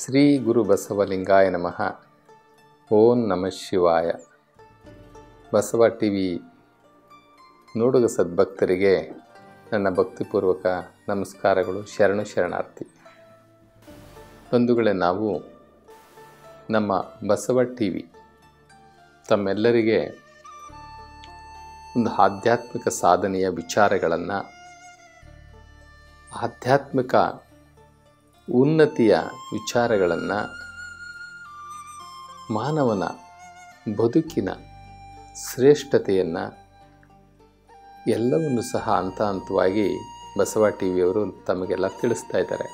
ಶ್ರೀ ಗುರು ಬಸವಲಿಂಗಾಯ ನಮಃ ಓಂ ನಮಃ ಶಿವಾಯ ಬಸವ ಟಿ ವಿ ನೋಡುಗ ಸದ್ಭಕ್ತರಿಗೆ ನನ್ನ ಭಕ್ತಿಪೂರ್ವಕ ನಮಸ್ಕಾರಗಳು ಶರಣು ಶರಣಾರ್ಥಿ ಬಂಧುಗಳೇ ನಾವು ನಮ್ಮ ಬಸವ ಟಿ ವಿ ತಮ್ಮೆಲ್ಲರಿಗೆ ಒಂದು ಆಧ್ಯಾತ್ಮಿಕ ಸಾಧನೆಯ ವಿಚಾರಗಳನ್ನು ಆಧ್ಯಾತ್ಮಿಕ ಉನ್ನತಿಯ ವಿಚಾರಗಳನ್ನು ಮಾನವನ ಬದುಕಿನ ಶ್ರೇಷ್ಠತೆಯನ್ನು ಎಲ್ಲವನ್ನು ಸಹ ಹಂತ ಹಂತವಾಗಿ ಬಸವ ಟಿ ವಿಯವರು ತಮಗೆಲ್ಲ ತಿಳಿಸ್ತಾ ಇದ್ದಾರೆ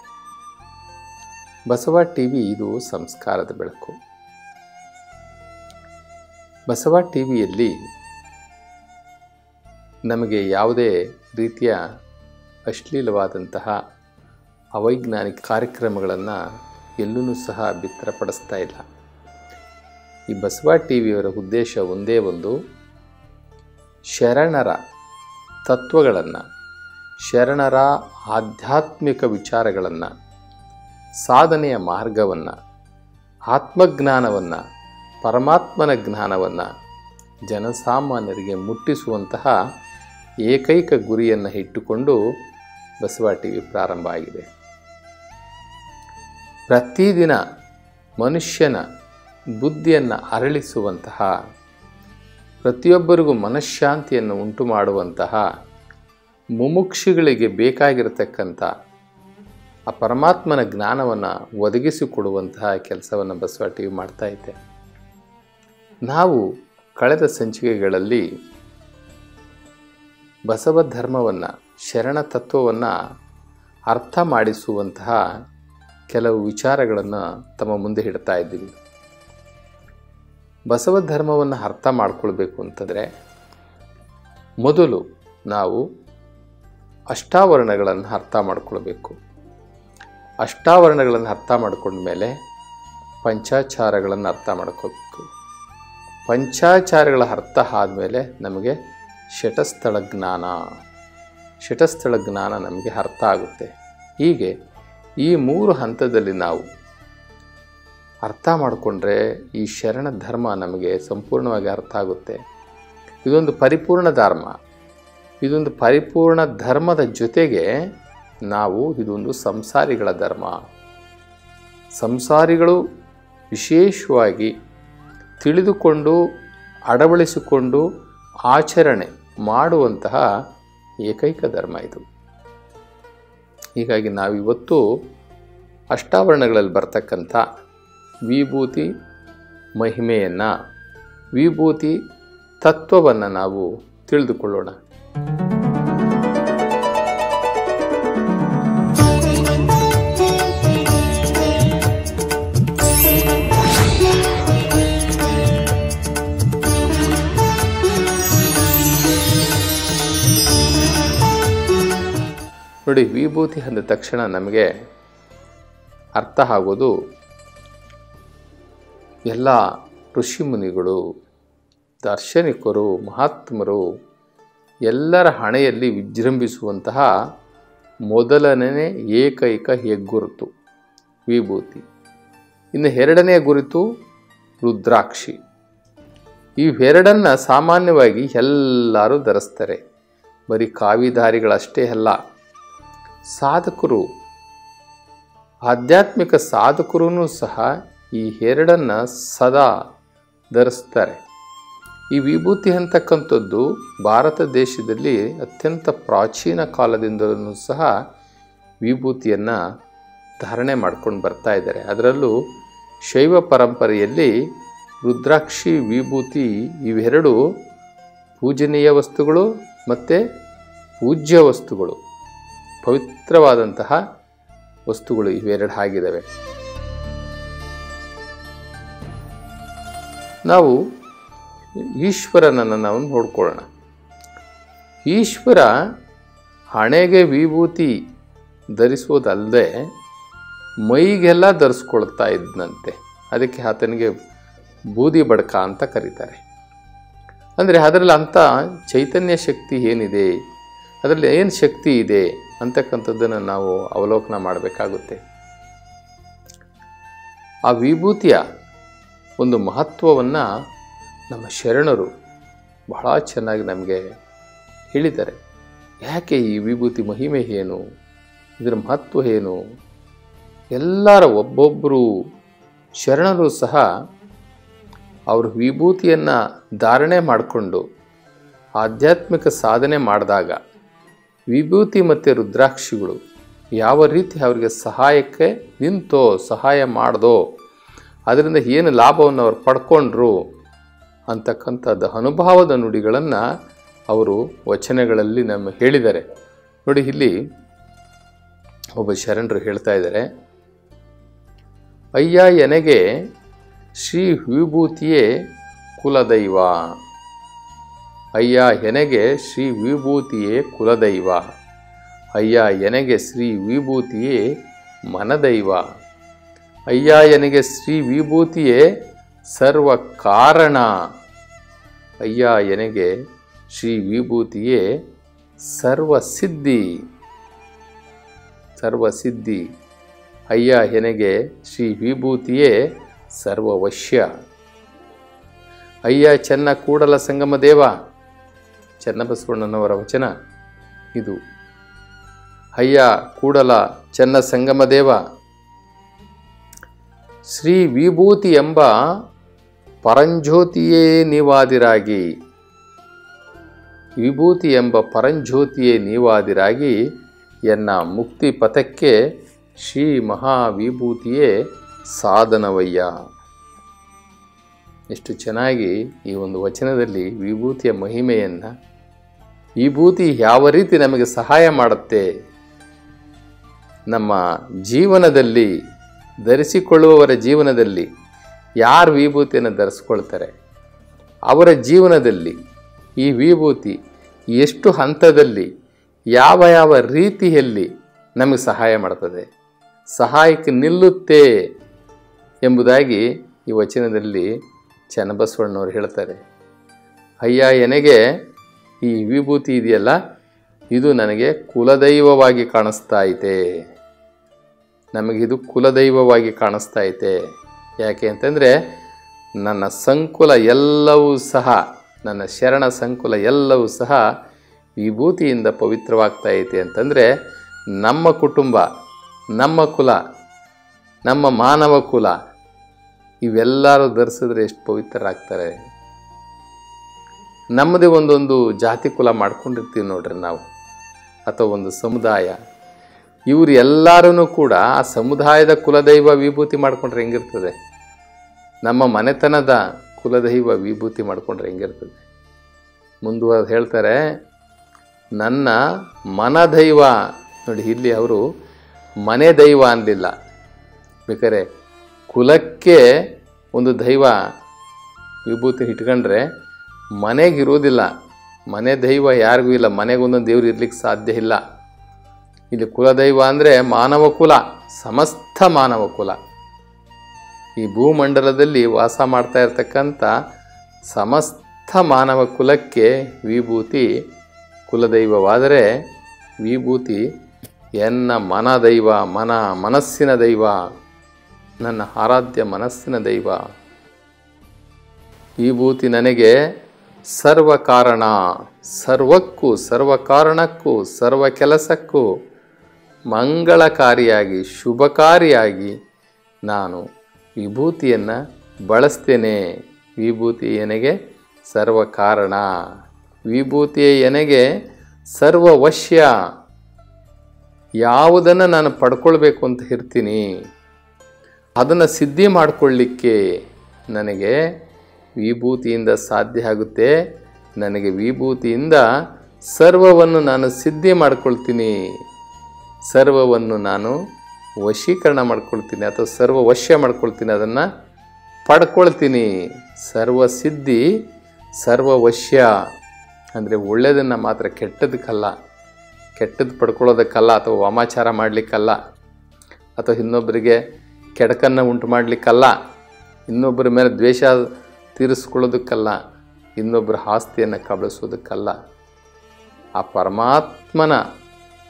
ಬಸವ ಟಿ ವಿ ಇದು ಸಂಸ್ಕಾರದ ಬೆಳಕು ಬಸವ ಟಿ ವಿಯಲ್ಲಿ ನಮಗೆ ಯಾವುದೇ ರೀತಿಯ ಅಶ್ಲೀಲವಾದಂತಹ ಅವೈಜ್ಞಾನಿಕ ಕಾರ್ಯಕ್ರಮಗಳನ್ನು ಎಲ್ಲೂ ಸಹ ಬಿತ್ತರಪಡಿಸ್ತಾ ಇಲ್ಲ ಈ ಬಸವ ಟಿ ವಿಯವರ ಉದ್ದೇಶ ಒಂದೇ ಒಂದು ಶರಣರ ತತ್ವಗಳನ್ನು ಶರಣರ ಆಧ್ಯಾತ್ಮಿಕ ವಿಚಾರಗಳನ್ನು ಸಾಧನೆಯ ಮಾರ್ಗವನ್ನು ಆತ್ಮಜ್ಞಾನವನ್ನು ಪರಮಾತ್ಮನ ಜ್ಞಾನವನ್ನು ಜನಸಾಮಾನ್ಯರಿಗೆ ಮುಟ್ಟಿಸುವಂತಹ ಏಕೈಕ ಗುರಿಯನ್ನು ಇಟ್ಟುಕೊಂಡು ಬಸವ ಟಿ ವಿ ಪ್ರಾರಂಭ ಆಗಿದೆ ಪ್ರತಿದಿನ ಮನುಷ್ಯನ ಬುದ್ಧಿಯನ್ನು ಅರಳಿಸುವಂತಹ ಪ್ರತಿಯೊಬ್ಬರಿಗೂ ಮನಃಶಾಂತಿಯನ್ನು ಉಂಟು ಮಾಡುವಂತಹ ಮುಮುಕ್ಷುಗಳಿಗೆ ಬೇಕಾಗಿರತಕ್ಕಂಥ ಆ ಪರಮಾತ್ಮನ ಜ್ಞಾನವನ್ನು ಒದಗಿಸಿಕೊಡುವಂತಹ ಕೆಲಸವನ್ನು ಬಸವ ಟಿ ವಿ ಮಾಡ್ತಾ ಇದೆ ನಾವು ಕಳೆದ ಸಂಚಿಕೆಗಳಲ್ಲಿ ಬಸವ ಧರ್ಮವನ್ನು ಶರಣ ತತ್ವವನ್ನು ಅರ್ಥ ಮಾಡಿಸುವಂತಹ ಕೆಲವು ವಿಚಾರಗಳನ್ನು ತಮ್ಮ ಮುಂದೆ ಇಡ್ತಾ ಇದ್ದೀವಿ ಬಸವ ಧರ್ಮವನ್ನು ಅರ್ಥ ಮಾಡ್ಕೊಳ್ಬೇಕು ಅಂತಂದರೆ ಮೊದಲು ನಾವು ಅಷ್ಟಾವರಣಗಳನ್ನು ಅರ್ಥ ಮಾಡ್ಕೊಳ್ಬೇಕು ಅಷ್ಟಾವರಣಗಳನ್ನು ಅರ್ಥ ಮಾಡ್ಕೊಂಡ್ಮೇಲೆ ಪಂಚಾಚಾರಗಳನ್ನು ಅರ್ಥ ಮಾಡ್ಕೋಬೇಕು ಪಂಚಾಚಾರಗಳ ಅರ್ಥ ಆದಮೇಲೆ ನಮಗೆ ಶಟಸ್ಥಳ ಜ್ಞಾನ ಶಟಸ್ಥಳ ಜ್ಞಾನ ನಮಗೆ ಅರ್ಥ ಆಗುತ್ತೆ ಹೀಗೆ ಈ ಮೂರು ಹಂತದಲ್ಲಿ ನಾವು ಅರ್ಥ ಮಾಡಿಕೊಂಡ್ರೆ ಈ ಶರಣ ಧರ್ಮ ನಮಗೆ ಸಂಪೂರ್ಣವಾಗಿ ಅರ್ಥ ಆಗುತ್ತೆ ಇದೊಂದು ಪರಿಪೂರ್ಣ ಧರ್ಮ ಇದೊಂದು ಪರಿಪೂರ್ಣ ಧರ್ಮದ ಜೊತೆಗೆ ನಾವು ಇದೊಂದು ಸಂಸಾರಿಗಳ ಧರ್ಮ ಸಂಸಾರಿಗಳು ವಿಶೇಷವಾಗಿ ತಿಳಿದುಕೊಂಡು ಅಳವಡಿಸಿಕೊಂಡು ಆಚರಣೆ ಮಾಡುವಂತಹ ಏಕೈಕ ಧರ್ಮ ಇದು ಹೀಗಾಗಿ ನಾವಿವತ್ತು ಅಷ್ಟಾವರಣಗಳಲ್ಲಿ ಬರ್ತಕ್ಕಂಥ ವಿಭೂತಿ ಮಹಿಮೆಯನ್ನು ವಿಭೂತಿ ತತ್ವವನ್ನು ನಾವು ತಿಳಿದುಕೊಳ್ಳೋಣ ನೋಡಿ ವಿಭೂತಿ ಅಂದ ತಕ್ಷಣ ನಮಗೆ ಅರ್ಥ ಆಗೋದು ಎಲ್ಲ ಋಷಿಮುನಿಗಳು ದಾರ್ಶನಿಕರು ಮಹಾತ್ಮರು ಎಲ್ಲರ ಹಣೆಯಲ್ಲಿ ವಿಜೃಂಭಿಸುವಂತಹ ಮೊದಲನೇ ಏಕೈಕ ಹೆಗ್ಗುರುತು ವಿಭೂತಿ ಇನ್ನು ಎರಡನೇ ಗುರುತು ರುದ್ರಾಕ್ಷಿ ಇವೆರಡನ್ನು ಸಾಮಾನ್ಯವಾಗಿ ಎಲ್ಲರೂ ಧರಿಸ್ತಾರೆ ಬರೀ ಕಾವಿಧಾರಿಗಳಷ್ಟೇ ಅಲ್ಲ ಸಾಧಕರು ಆಧ್ಯಾತ್ಮಿಕ ಸಾಧಕರೂ ಸಹ ಈ ಎರಡನ್ನು ಸದಾ ಧರಿಸ್ತಾರೆ ಈ ವಿಭೂತಿ ಅಂತಕ್ಕಂಥದ್ದು ಭಾರತ ದೇಶದಲ್ಲಿ ಅತ್ಯಂತ ಪ್ರಾಚೀನ ಕಾಲದಿಂದಲೂ ಸಹ ವಿಭೂತಿಯನ್ನು ಧಾರಣೆ ಮಾಡ್ಕೊಂಡು ಬರ್ತಾ ಇದ್ದಾರೆ ಅದರಲ್ಲೂ ಶೈವ ಪರಂಪರೆಯಲ್ಲಿ ರುದ್ರಾಕ್ಷಿ ವಿಭೂತಿ ಇವೆರಡು ಪೂಜನೀಯ ವಸ್ತುಗಳು ಮತ್ತು ಪೂಜ್ಯ ವಸ್ತುಗಳು ಪವಿತ್ರವಾದಂತಹ ವಸ್ತುಗಳು ಇವೆರಡು ಆಗಿದ್ದಾವೆ ನಾವು ಈಶ್ವರನನ್ನು ನಾವು ನೋಡ್ಕೊಳ್ಳೋಣ ಈಶ್ವರ ಹಣೆಗೆ ವಿಭೂತಿ ಧರಿಸುವುದಲ್ಲದೆ ಮೈಗೆಲ್ಲ ಧರಿಸ್ಕೊಳ್ತಾ ಇದ್ದಂತೆ ಅದಕ್ಕೆ ಆತನಿಗೆ ಬೂದಿ ಬಡ್ಕ ಅಂತ ಕರೀತಾರೆ ಅಂದರೆ ಅದರಲ್ಲಿ ಅಂಥ ಚೈತನ್ಯ ಶಕ್ತಿ ಏನಿದೆ ಅದರಲ್ಲಿ ಏನು ಶಕ್ತಿ ಇದೆ ಅಂತಕ್ಕಂಥದ್ದನ್ನು ನಾವು ಅವಲೋಕನ ಮಾಡಬೇಕಾಗುತ್ತೆ ಆ ವಿಭೂತಿಯ ಒಂದು ಮಹತ್ವವನ್ನು ನಮ್ಮ ಶರಣರು ಬಹಳ ಚೆನ್ನಾಗಿ ನಮಗೆ ಹೇಳಿದ್ದಾರೆ ಯಾಕೆ ಈ ವಿಭೂತಿ ಮಹಿಮೆ ಏನು ಇದರ ಮಹತ್ವ ಏನು ಎಲ್ಲರ ಒಬ್ಬೊಬ್ಬರು ಶರಣರು ಸಹ ಅವರು ವಿಭೂತಿಯನ್ನು ಧಾರಣೆ ಮಾಡಿಕೊಂಡು ಆಧ್ಯಾತ್ಮಿಕ ಸಾಧನೆ ಮಾಡಿದಾಗ ವಿಭೂತಿ ಮತ್ತು ರುದ್ರಾಕ್ಷಿಗಳು ಯಾವ ರೀತಿ ಅವರಿಗೆ ಸಹಾಯಕ್ಕೆ ನಿಂತೋ ಸಹಾಯ ಮಾಡ್ದೋ ಅದರಿಂದ ಏನು ಲಾಭವನ್ನು ಅವ್ರು ಪಡ್ಕೊಂಡ್ರು ಅಂತಕ್ಕಂಥದ್ದು ಅನುಭವದ ನುಡಿಗಳನ್ನು ಅವರು ವಚನಗಳಲ್ಲಿ ನಮ್ಮ ಹೇಳಿದ್ದಾರೆ ನೋಡಿ ಇಲ್ಲಿ ಒಬ್ಬ ಶರಣರು ಹೇಳ್ತಾ ಇದ್ದಾರೆ ಅಯ್ಯ ಎನಗೆ ಶ್ರೀ ವಿಭೂತಿಯೇ ಕುಲದೈವ ಅಯ್ಯ ಎನಗೆ ಶ್ರೀ ವಿಭೂತಿಯೇ ಕುಲದೈವ ಅಯ್ಯ ಎನಗೆ ಶ್ರೀ ವಿಭೂತಿಯೇ ಮನದೈವ ಅಯ್ಯ ಎನಗೆ ಶ್ರೀ ವಿಭೂತಿಯೇ ಸರ್ವ ಕಾರಣ ಅಯ್ಯ ಎನಗೆ ಶ್ರೀ ವಿಭೂತಿಯೇ ಸರ್ವಸಿದ್ಧಿ ಸರ್ವಸಿದ್ಧಿ ಅಯ್ಯ ಎನಗೆ ಶ್ರೀ ವಿಭೂತಿಯೇ ಸರ್ವವಶ್ಯ ಅಯ್ಯ ಚೆನ್ನ ಕೂಡಲ ಸಂಗಮ ದೇವ ಚನ್ನಬಸವಣ್ಣನವರ ವಚನ ಇದು ಅಯ್ಯ ಕೂಡಲ ಚೆನ್ನ ಸಂಗಮ ದೇವ ಶ್ರೀ ವಿಭೂತಿ ಎಂಬ ಪರಂಜ್ಯೋತಿಯೇ ನೀವಾದಿರಾಗಿ ವಿಭೂತಿ ಎಂಬ ಪರಂಜ್ಯೋತಿಯೇ ನೀವಾದಿರಾಗಿ ಎನ್ನ ಮುಕ್ತಿ ಪಥಕ್ಕೆ ಶ್ರೀ ಮಹಾವಿಭೂತಿಯೇ ಸಾಧನವಯ್ಯ ಎಷ್ಟು ಚೆನ್ನಾಗಿ ಈ ಒಂದು ವಚನದಲ್ಲಿ ವಿಭೂತಿಯ ಮಹಿಮೆಯನ್ನು ವಿಭೂತಿ ಯಾವ ರೀತಿ ನಮಗೆ ಸಹಾಯ ಮಾಡುತ್ತೆ ನಮ್ಮ ಜೀವನದಲ್ಲಿ ಧರಿಸಿಕೊಳ್ಳುವವರ ಜೀವನದಲ್ಲಿ ಯಾರು ವಿಭೂತಿಯನ್ನು ಧರಿಸ್ಕೊಳ್ತಾರೆ ಅವರ ಜೀವನದಲ್ಲಿ ಈ ವಿಭೂತಿ ಎಷ್ಟು ಹಂತದಲ್ಲಿ ಯಾವ ಯಾವ ರೀತಿಯಲ್ಲಿ ನಮಗೆ ಸಹಾಯ ಮಾಡ್ತದೆ ಸಹಾಯಕ್ಕೆ ನಿಲ್ಲುತ್ತೆ ಎಂಬುದಾಗಿ ಈ ವಚನದಲ್ಲಿ ಚನ್ನಬಸವಣ್ಣವರು ಹೇಳ್ತಾರೆ ಅಯ್ಯ ಎನಗೆ ಈ ವಿಭೂತಿ ಇದೆಯಲ್ಲ ಇದು ನನಗೆ ಕುಲದೈವವಾಗಿ ಕಾಣಿಸ್ತಾ ಐತೆ ನಮಗಿದು ಕುಲದೈವವಾಗಿ ಕಾಣಿಸ್ತಾ ಐತೆ ಯಾಕೆ ಅಂತಂದರೆ ನನ್ನ ಸಂಕುಲ ಎಲ್ಲವೂ ಸಹ ನನ್ನ ಶರಣ ಸಂಕುಲ ಎಲ್ಲವೂ ಸಹ ವಿಭೂತಿಯಿಂದ ಪವಿತ್ರವಾಗ್ತಾ ಐತೆ ಅಂತಂದರೆ ನಮ್ಮ ಕುಟುಂಬ ನಮ್ಮ ಕುಲ ನಮ್ಮ ಮಾನವ ಕುಲ ಇವೆಲ್ಲರೂ ಧರಿಸಿದ್ರೆ ಎಷ್ಟು ಪವಿತ್ರರಾಗ್ತಾರೆ ನಮ್ಮದೇ ಒಂದೊಂದು ಜಾತಿ ಕುಲ ಮಾಡ್ಕೊಂಡಿರ್ತೀವಿ ನೋಡ್ರಿ ನಾವು ಅಥವಾ ಒಂದು ಸಮುದಾಯ ಇವರು ಎಲ್ಲರೂ ಕೂಡ ಆ ಸಮುದಾಯದ ಕುಲದೈವ ವಿಭೂತಿ ಮಾಡ್ಕೊಂಡ್ರೆ ಹೆಂಗಿರ್ತದೆ ನಮ್ಮ ಮನೆತನದ ಕುಲದೈವ ವಿಭೂತಿ ಮಾಡ್ಕೊಂಡ್ರೆ ಹೆಂಗಿರ್ತದೆ ಮುಂದುವರೆದು ಹೇಳ್ತಾರೆ ನನ್ನ ಮನದೈವ ನೋಡಿ ಇಲ್ಲಿ ಅವರು ಮನೆ ದೈವ ಅನ್ನಲಿಲ್ಲ ಬೇಕಾರೆ ಕುಲಕ್ಕೆ ಒಂದು ದೈವ ವಿಭೂತಿ ಇಟ್ಕೊಂಡ್ರೆ ಮನೆಗಿರೋದಿಲ್ಲ ಮನೆ ದೈವ ಯಾರಿಗೂ ಇಲ್ಲ ಮನೆಗೆ ಒಂದೊಂದು ದೇವ್ರು ಇರ್ಲಿಕ್ಕೆ ಸಾಧ್ಯ ಇಲ್ಲ ಇಲ್ಲಿ ಕುಲದೈವ ಅಂದರೆ ಮಾನವ ಕುಲ ಸಮಸ್ತ ಮಾನವ ಕುಲ ಈ ಭೂಮಂಡಲದಲ್ಲಿ ವಾಸ ಮಾಡ್ತಾ ಇರತಕ್ಕಂಥ ಸಮಸ್ತ ಮಾನವ ಕುಲಕ್ಕೆ ವಿಭೂತಿ ಕುಲದೈವವಾದರೆ ವಿಭೂತಿ ಎನ್ನ ಮನ ದೈವ ಮನ ಮನಸ್ಸಿನ ದೈವ ನನ್ನ ಆರಾಧ್ಯ ಮನಸ್ಸಿನ ದೈವ ವಿಭೂತಿ ನನಗೆ ಸರ್ವ ಕಾರಣ ಸರ್ವಕ್ಕೂ ಸರ್ವ ಕಾರಣಕ್ಕೂ ಸರ್ವ ಕೆಲಸಕ್ಕೂ ಮಂಗಳಕಾರಿಯಾಗಿ ಶುಭಕಾರಿಯಾಗಿ ನಾನು ವಿಭೂತಿಯನ್ನು ಬಳಸ್ತೇನೆ ವಿಭೂತಿ ಎನಗೆ ಸರ್ವ ಕಾರಣ ವಿಭೂತಿಯ ಎನಗೆ ಸರ್ವ ವಶ್ಯ ಯಾವುದನ್ನು ನಾನು ಪಡ್ಕೊಳ್ಬೇಕು ಅಂತ ಇರ್ತೀನಿ ಅದನ್ನು ಸಿದ್ಧಿ ಮಾಡಿಕೊಳ್ಳಿಕ್ಕೆ ನನಗೆ ವಿಭೂತಿಯಿಂದ ಸಾಧ್ಯ ಆಗುತ್ತೆ ನನಗೆ ವಿಭೂತಿಯಿಂದ ಸರ್ವವನ್ನು ನಾನು ಸಿದ್ಧಿ ಮಾಡ್ಕೊಳ್ತೀನಿ ಸರ್ವವನ್ನು ನಾನು ವಶೀಕರಣ ಮಾಡ್ಕೊಳ್ತೀನಿ ಅಥವಾ ಸರ್ವ ವಶ್ಯ ಮಾಡ್ಕೊಳ್ತೀನಿ ಅದನ್ನು ಪಡ್ಕೊಳ್ತೀನಿ ಸರ್ವ ಸಿದ್ಧಿ ಸರ್ವ ವಶ್ಯ ಅಂದರೆ ಒಳ್ಳೆಯದನ್ನು ಮಾತ್ರ ಕೆಟ್ಟದಕ್ಕಲ್ಲ ಕೆಟ್ಟದ್ದು ಪಡ್ಕೊಳ್ಳೋದಕ್ಕಲ್ಲ ಅಥವಾ ವಾಮಾಚಾರ ಮಾಡಲಿಕ್ಕಲ್ಲ ಅಥವಾ ಇನ್ನೊಬ್ಬರಿಗೆ ಕೆಡಕನ್ನು ಉಂಟು ಮಾಡಲಿಕ್ಕಲ್ಲ ಇನ್ನೊಬ್ಬರ ಮೇಲೆ ದ್ವೇಷ ತೀರಿಸ್ಕೊಳ್ಳೋದಕ್ಕಲ್ಲ ಇನ್ನೊಬ್ಬರ ಆಸ್ತಿಯನ್ನು ಕಬಳಿಸೋದಕ್ಕಲ್ಲ ಆ ಪರಮಾತ್ಮನ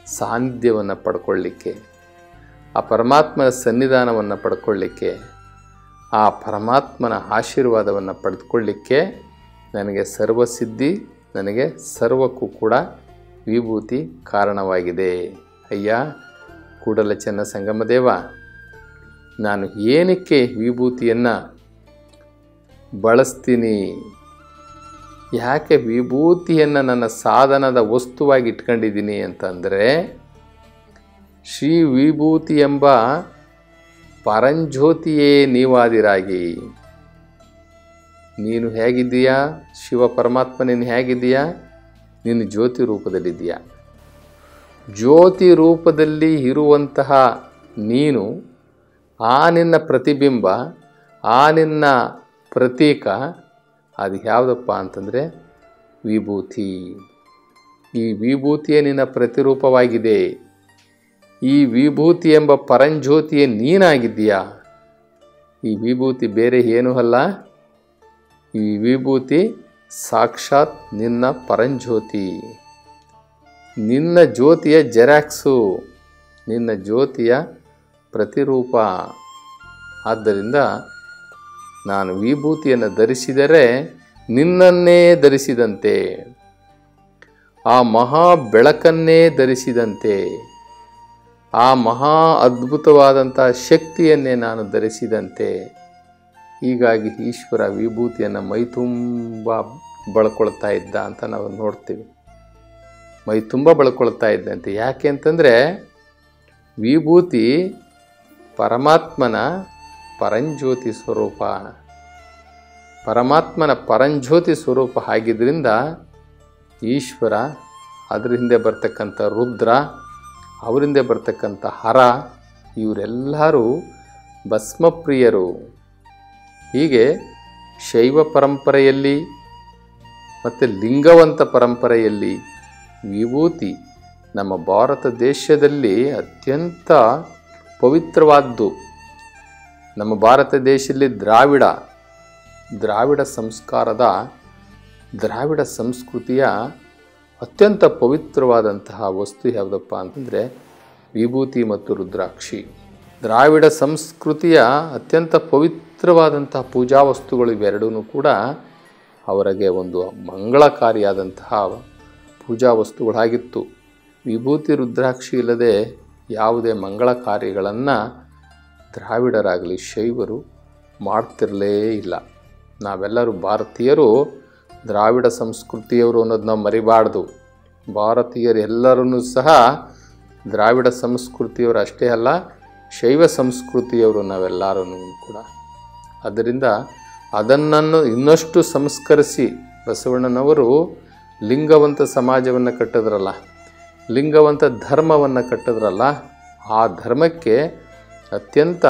ಸಾನ್ನಿಧ್ಯವನ್ನು ಪಡ್ಕೊಳ್ಳಿಕ್ಕೆ ಆ ಪರಮಾತ್ಮನ ಸನ್ನಿಧಾನವನ್ನು ಪಡ್ಕೊಳ್ಳಿಕ್ಕೆ ಆ ಪರಮಾತ್ಮನ ಆಶೀರ್ವಾದವನ್ನು ಪಡೆದುಕೊಳ್ಳಿಕ್ಕೆ ನನಗೆ ಸರ್ವಸಿದ್ಧಿ ನನಗೆ ಸರ್ವಕ್ಕೂ ಕೂಡ ವಿಭೂತಿ ಕಾರಣವಾಗಿದೆ ಅಯ್ಯ ಕೂಡಲ ಚೆನ್ನ ಸಂಗಮದೇವ ನಾನು ಏನಕ್ಕೆ ವಿಭೂತಿಯನ್ನು ಬಳಸ್ತೀನಿ ಯಾಕೆ ವಿಭೂತಿಯನ್ನು ನನ್ನ ಸಾಧನದ ವಸ್ತುವಾಗಿ ಇಟ್ಕೊಂಡಿದ್ದೀನಿ ಅಂತಂದರೆ ಶ್ರೀ ವಿಭೂತಿ ಎಂಬ ಪರಂಜ್ಯೋತಿಯೇ ನೀವಾದಿರಾಗಿ ನೀನು ಹೇಗಿದ್ದೀಯಾ ಶಿವ ಪರಮಾತ್ಮ ನೀನು ಹೇಗಿದ್ದೀಯಾ ನೀನು ಜ್ಯೋತಿ ರೂಪದಲ್ಲಿದ್ದೀಯಾ ಜ್ಯೋತಿ ರೂಪದಲ್ಲಿ ಇರುವಂತಹ ನೀನು ಆ ನಿನ್ನ ಪ್ರತಿಬಿಂಬ ಆ ನಿನ್ನ ಪ್ರತೀಕ ಅದು ಯಾವುದಪ್ಪ ಅಂತಂದರೆ ವಿಭೂತಿ ಈ ವಿಭೂತಿಯೇ ನಿನ್ನ ಪ್ರತಿರೂಪವಾಗಿದೆ ಈ ವಿಭೂತಿ ಎಂಬ ಪರಂಜ್ಯೋತಿಯೇ ನೀನಾಗಿದ್ದೀಯಾ ಈ ವಿಭೂತಿ ಬೇರೆ ಏನೂ ಅಲ್ಲ ಈ ವಿಭೂತಿ ಸಾಕ್ಷಾತ್ ನಿನ್ನ ಪರಂಜ್ಯೋತಿ ನಿನ್ನ ಜ್ಯೋತಿಯ ಜೆರಾಕ್ಸು ನಿನ್ನ ಜ್ಯೋತಿಯ ಪ್ರತಿರೂಪ ಆದ್ದರಿಂದ ನಾನು ವಿಭೂತಿಯನ್ನು ಧರಿಸಿದರೆ ನಿನ್ನನ್ನೇ ಧರಿಸಿದಂತೆ ಆ ಮಹಾ ಬೆಳಕನ್ನೇ ಧರಿಸಿದಂತೆ ಆ ಮಹಾ ಅದ್ಭುತವಾದಂಥ ಶಕ್ತಿಯನ್ನೇ ನಾನು ಧರಿಸಿದಂತೆ ಹೀಗಾಗಿ ಈಶ್ವರ ವಿಭೂತಿಯನ್ನು ಮೈ ತುಂಬ ಬಳ್ಕೊಳ್ತಾ ಇದ್ದ ಅಂತ ನಾವು ನೋಡ್ತೀವಿ ಮೈ ತುಂಬ ಬಳ್ಕೊಳ್ತಾ ಇದ್ದಂತೆ ಯಾಕೆ ಅಂತಂದರೆ ವಿಭೂತಿ ಪರಮಾತ್ಮನ ಪರಂಜ್ಯೋತಿ ಸ್ವರೂಪ ಪರಮಾತ್ಮನ ಪರಂಜ್ಯೋತಿ ಸ್ವರೂಪ ಆಗಿದ್ದರಿಂದ ಈಶ್ವರ ಅದ್ರ ಹಿಂದೆ ಬರ್ತಕ್ಕಂಥ ರುದ್ರ ಅವರಿಂದ ಬರ್ತಕ್ಕಂಥ ಹರ ಇವರೆಲ್ಲರೂ ಭಸ್ಮಪ್ರಿಯರು ಹೀಗೆ ಶೈವ ಪರಂಪರೆಯಲ್ಲಿ ಮತ್ತು ಲಿಂಗವಂತ ಪರಂಪರೆಯಲ್ಲಿ ವಿಭೂತಿ ನಮ್ಮ ಭಾರತ ದೇಶದಲ್ಲಿ ಅತ್ಯಂತ ಪವಿತ್ರವಾದ್ದು ನಮ್ಮ ಭಾರತ ದೇಶದಲ್ಲಿ ದ್ರಾವಿಡ ದ್ರಾವಿಡ ಸಂಸ್ಕಾರದ ದ್ರಾವಿಡ ಸಂಸ್ಕೃತಿಯ ಅತ್ಯಂತ ಪವಿತ್ರವಾದಂತಹ ವಸ್ತು ಯಾವುದಪ್ಪ ಅಂತಂದರೆ ವಿಭೂತಿ ಮತ್ತು ರುದ್ರಾಕ್ಷಿ ದ್ರಾವಿಡ ಸಂಸ್ಕೃತಿಯ ಅತ್ಯಂತ ಪವಿತ್ರವಾದಂತಹ ಪೂಜಾ ವಸ್ತುಗಳು ಇವೆರಡೂ ಕೂಡ ಅವರಿಗೆ ಒಂದು ಮಂಗಳಕಾರಿಯಾದಂತಹ ಪೂಜಾ ವಸ್ತುಗಳಾಗಿತ್ತು ವಿಭೂತಿ ರುದ್ರಾಕ್ಷಿ ಇಲ್ಲದೆ ಯಾವುದೇ ಮಂಗಳ ಕಾರ್ಯಗಳನ್ನು ದ್ರಾವಿಡರಾಗಲಿ ಶೈವರು ಮಾಡ್ತಿರಲೇ ಇಲ್ಲ ನಾವೆಲ್ಲರೂ ಭಾರತೀಯರು ದ್ರಾವಿಡ ಸಂಸ್ಕೃತಿಯವರು ಅನ್ನೋದು ನಾವು ಮರಿಬಾರ್ದು ಭಾರತೀಯರು ಎಲ್ಲರೂ ಸಹ ದ್ರಾವಿಡ ಸಂಸ್ಕೃತಿಯವರು ಅಷ್ಟೇ ಅಲ್ಲ ಶೈವ ಸಂಸ್ಕೃತಿಯವರು ನಾವೆಲ್ಲರೂ ಕೂಡ ಅದರಿಂದ ಅದನ್ನು ಇನ್ನಷ್ಟು ಸಂಸ್ಕರಿಸಿ ಬಸವಣ್ಣನವರು ಲಿಂಗವಂತ ಸಮಾಜವನ್ನು ಕಟ್ಟಿದ್ರಲ್ಲ ಲಿಂಗವಂತ ಧರ್ಮವನ್ನು ಕಟ್ಟಿದ್ರಲ್ಲ ಆ ಧರ್ಮಕ್ಕೆ ಅತ್ಯಂತ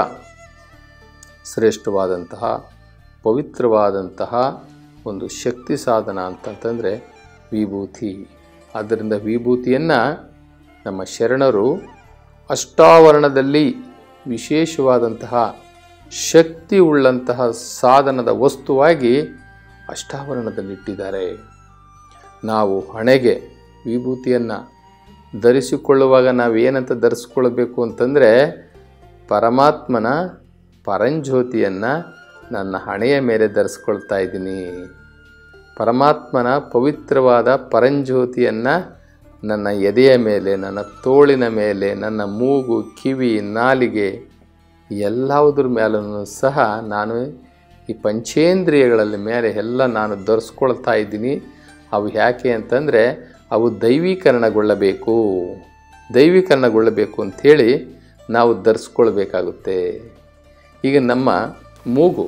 ಶ್ರೇಷ್ಠವಾದಂತಹ ಪವಿತ್ರವಾದಂತಹ ಒಂದು ಶಕ್ತಿ ಸಾಧನ ಅಂತಂತಂದರೆ ವಿಭೂತಿ ಆದ್ದರಿಂದ ವಿಭೂತಿಯನ್ನು ನಮ್ಮ ಶರಣರು ಅಷ್ಟಾವರಣದಲ್ಲಿ ವಿಶೇಷವಾದಂತಹ ಶಕ್ತಿ ಉಳ್ಳಂತಹ ಸಾಧನದ ವಸ್ತುವಾಗಿ ಅಷ್ಟಾವರಣದಲ್ಲಿಟ್ಟಿದ್ದಾರೆ ನಾವು ಹಣೆಗೆ ವಿಭೂತಿಯನ್ನು ಧರಿಸಿಕೊಳ್ಳುವಾಗ ನಾವು ಏನಂತ ಧರಿಸ್ಕೊಳ್ಬೇಕು ಅಂತಂದರೆ ಪರಮಾತ್ಮನ ಪರಂಜ್ಯೋತಿಯನ್ನು ನನ್ನ ಹಣೆಯ ಮೇಲೆ ಧರಿಸ್ಕೊಳ್ತಾ ಇದ್ದೀನಿ ಪರಮಾತ್ಮನ ಪವಿತ್ರವಾದ ಪರಂಜ್ಯೋತಿಯನ್ನು ನನ್ನ ಎದೆಯ ಮೇಲೆ ನನ್ನ ತೋಳಿನ ಮೇಲೆ ನನ್ನ ಮೂಗು ಕಿವಿ ನಾಲಿಗೆ ಎಲ್ಲವುದ್ರ ಮೇಲೂ ಸಹ ನಾನು ಈ ಪಂಚೇಂದ್ರಿಯಗಳಲ್ಲಿ ಮೇಲೆ ಎಲ್ಲ ನಾನು ಧರಿಸ್ಕೊಳ್ತಾ ಇದ್ದೀನಿ ಅವು ಯಾಕೆ ಅಂತಂದರೆ ಅವು ದೈವೀಕರಣಗೊಳ್ಳಬೇಕು ದೈವೀಕರಣಗೊಳ್ಳಬೇಕು ಅಂಥೇಳಿ ನಾವು ಧರಿಸ್ಕೊಳ್ಬೇಕಾಗುತ್ತೆ ಈಗ ನಮ್ಮ ಮೂಗು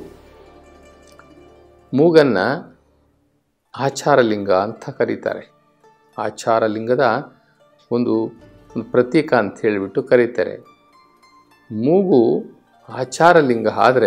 ಮೂಗನ್ನು ಆಚಾರಲಿಂಗ ಅಂತ ಕರೀತಾರೆ ಆಚಾರಲಿಂಗದ ಒಂದು ಒಂದು ಪ್ರತೀಕ ಅಂತ ಹೇಳಿಬಿಟ್ಟು ಕರೀತಾರೆ ಮೂಗು ಆಚಾರಲಿಂಗ ಆದರೆ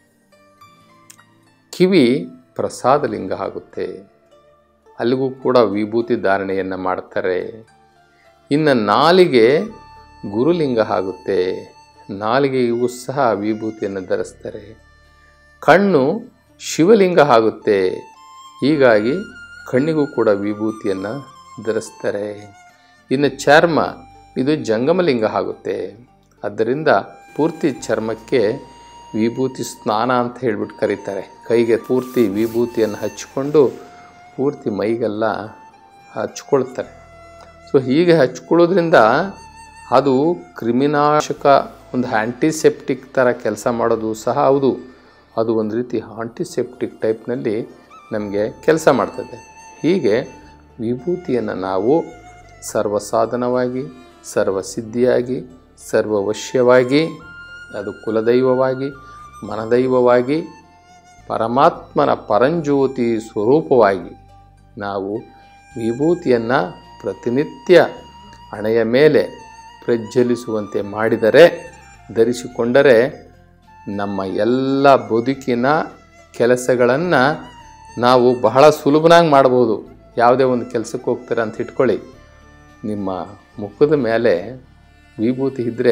ಕಿವಿ ಪ್ರಸಾದಲಿಂಗ ಆಗುತ್ತೆ ಅಲ್ಲಿಗೂ ಕೂಡ ವಿಭೂತಿ ಧಾರಣೆಯನ್ನು ಮಾಡ್ತಾರೆ ಇನ್ನು ನಾಲಿಗೆ ಗುರುಲಿಂಗ ಆಗುತ್ತೆ ನಾಲಿಗೆಗೂ ಸಹ ವಿಭೂತಿಯನ್ನು ಧರಿಸ್ತಾರೆ ಕಣ್ಣು ಶಿವಲಿಂಗ ಆಗುತ್ತೆ ಹೀಗಾಗಿ ಕಣ್ಣಿಗೂ ಕೂಡ ವಿಭೂತಿಯನ್ನು ಧರಿಸ್ತಾರೆ ಇನ್ನು ಚರ್ಮ ಇದು ಜಂಗಮಲಿಂಗ ಆಗುತ್ತೆ ಆದ್ದರಿಂದ ಪೂರ್ತಿ ಚರ್ಮಕ್ಕೆ ವಿಭೂತಿ ಸ್ನಾನ ಅಂತ ಹೇಳ್ಬಿಟ್ಟು ಕರೀತಾರೆ ಕೈಗೆ ಪೂರ್ತಿ ವಿಭೂತಿಯನ್ನು ಹಚ್ಕೊಂಡು ಪೂರ್ತಿ ಮೈಗೆಲ್ಲ ಹಚ್ಕೊಳ್ತಾರೆ ಸೊ ಹೀಗೆ ಹಚ್ಕೊಳ್ಳೋದ್ರಿಂದ ಅದು ಕ್ರಿಮಿನಾಶಕ ಒಂದು ಆ್ಯಂಟಿಸೆಪ್ಟಿಕ್ ಥರ ಕೆಲಸ ಮಾಡೋದು ಸಹ ಹೌದು ಅದು ಒಂದು ರೀತಿ ಆಂಟಿಸೆಪ್ಟಿಕ್ ಟೈಪ್ನಲ್ಲಿ ನಮಗೆ ಕೆಲಸ ಮಾಡ್ತದೆ ಹೀಗೆ ವಿಭೂತಿಯನ್ನು ನಾವು ಸರ್ವಸಾಧನವಾಗಿ ಸರ್ವಸಿದ್ಧಿಯಾಗಿ ಸರ್ವವಶ್ಯವಾಗಿ ಅದು ಕುಲದೈವವಾಗಿ ಮನದೈವವಾಗಿ ಪರಮಾತ್ಮನ ಪರಂಜ್ಯೋತಿ ಸ್ವರೂಪವಾಗಿ ನಾವು ವಿಭೂತಿಯನ್ನು ಪ್ರತಿನಿತ್ಯ ಹಣೆಯ ಮೇಲೆ ಪ್ರಜ್ವಲಿಸುವಂತೆ ಮಾಡಿದರೆ ಧರಿಸಿಕೊಂಡರೆ ನಮ್ಮ ಎಲ್ಲ ಬದುಕಿನ ಕೆಲಸಗಳನ್ನು ನಾವು ಬಹಳ ಸುಲಭನಾಗಿ ಮಾಡ್ಬೋದು ಯಾವುದೇ ಒಂದು ಕೆಲಸಕ್ಕೆ ಹೋಗ್ತಾರೆ ಅಂತ ಇಟ್ಕೊಳ್ಳಿ ನಿಮ್ಮ ಮುಖದ ಮೇಲೆ ವಿಭೂತಿ ಇದ್ದರೆ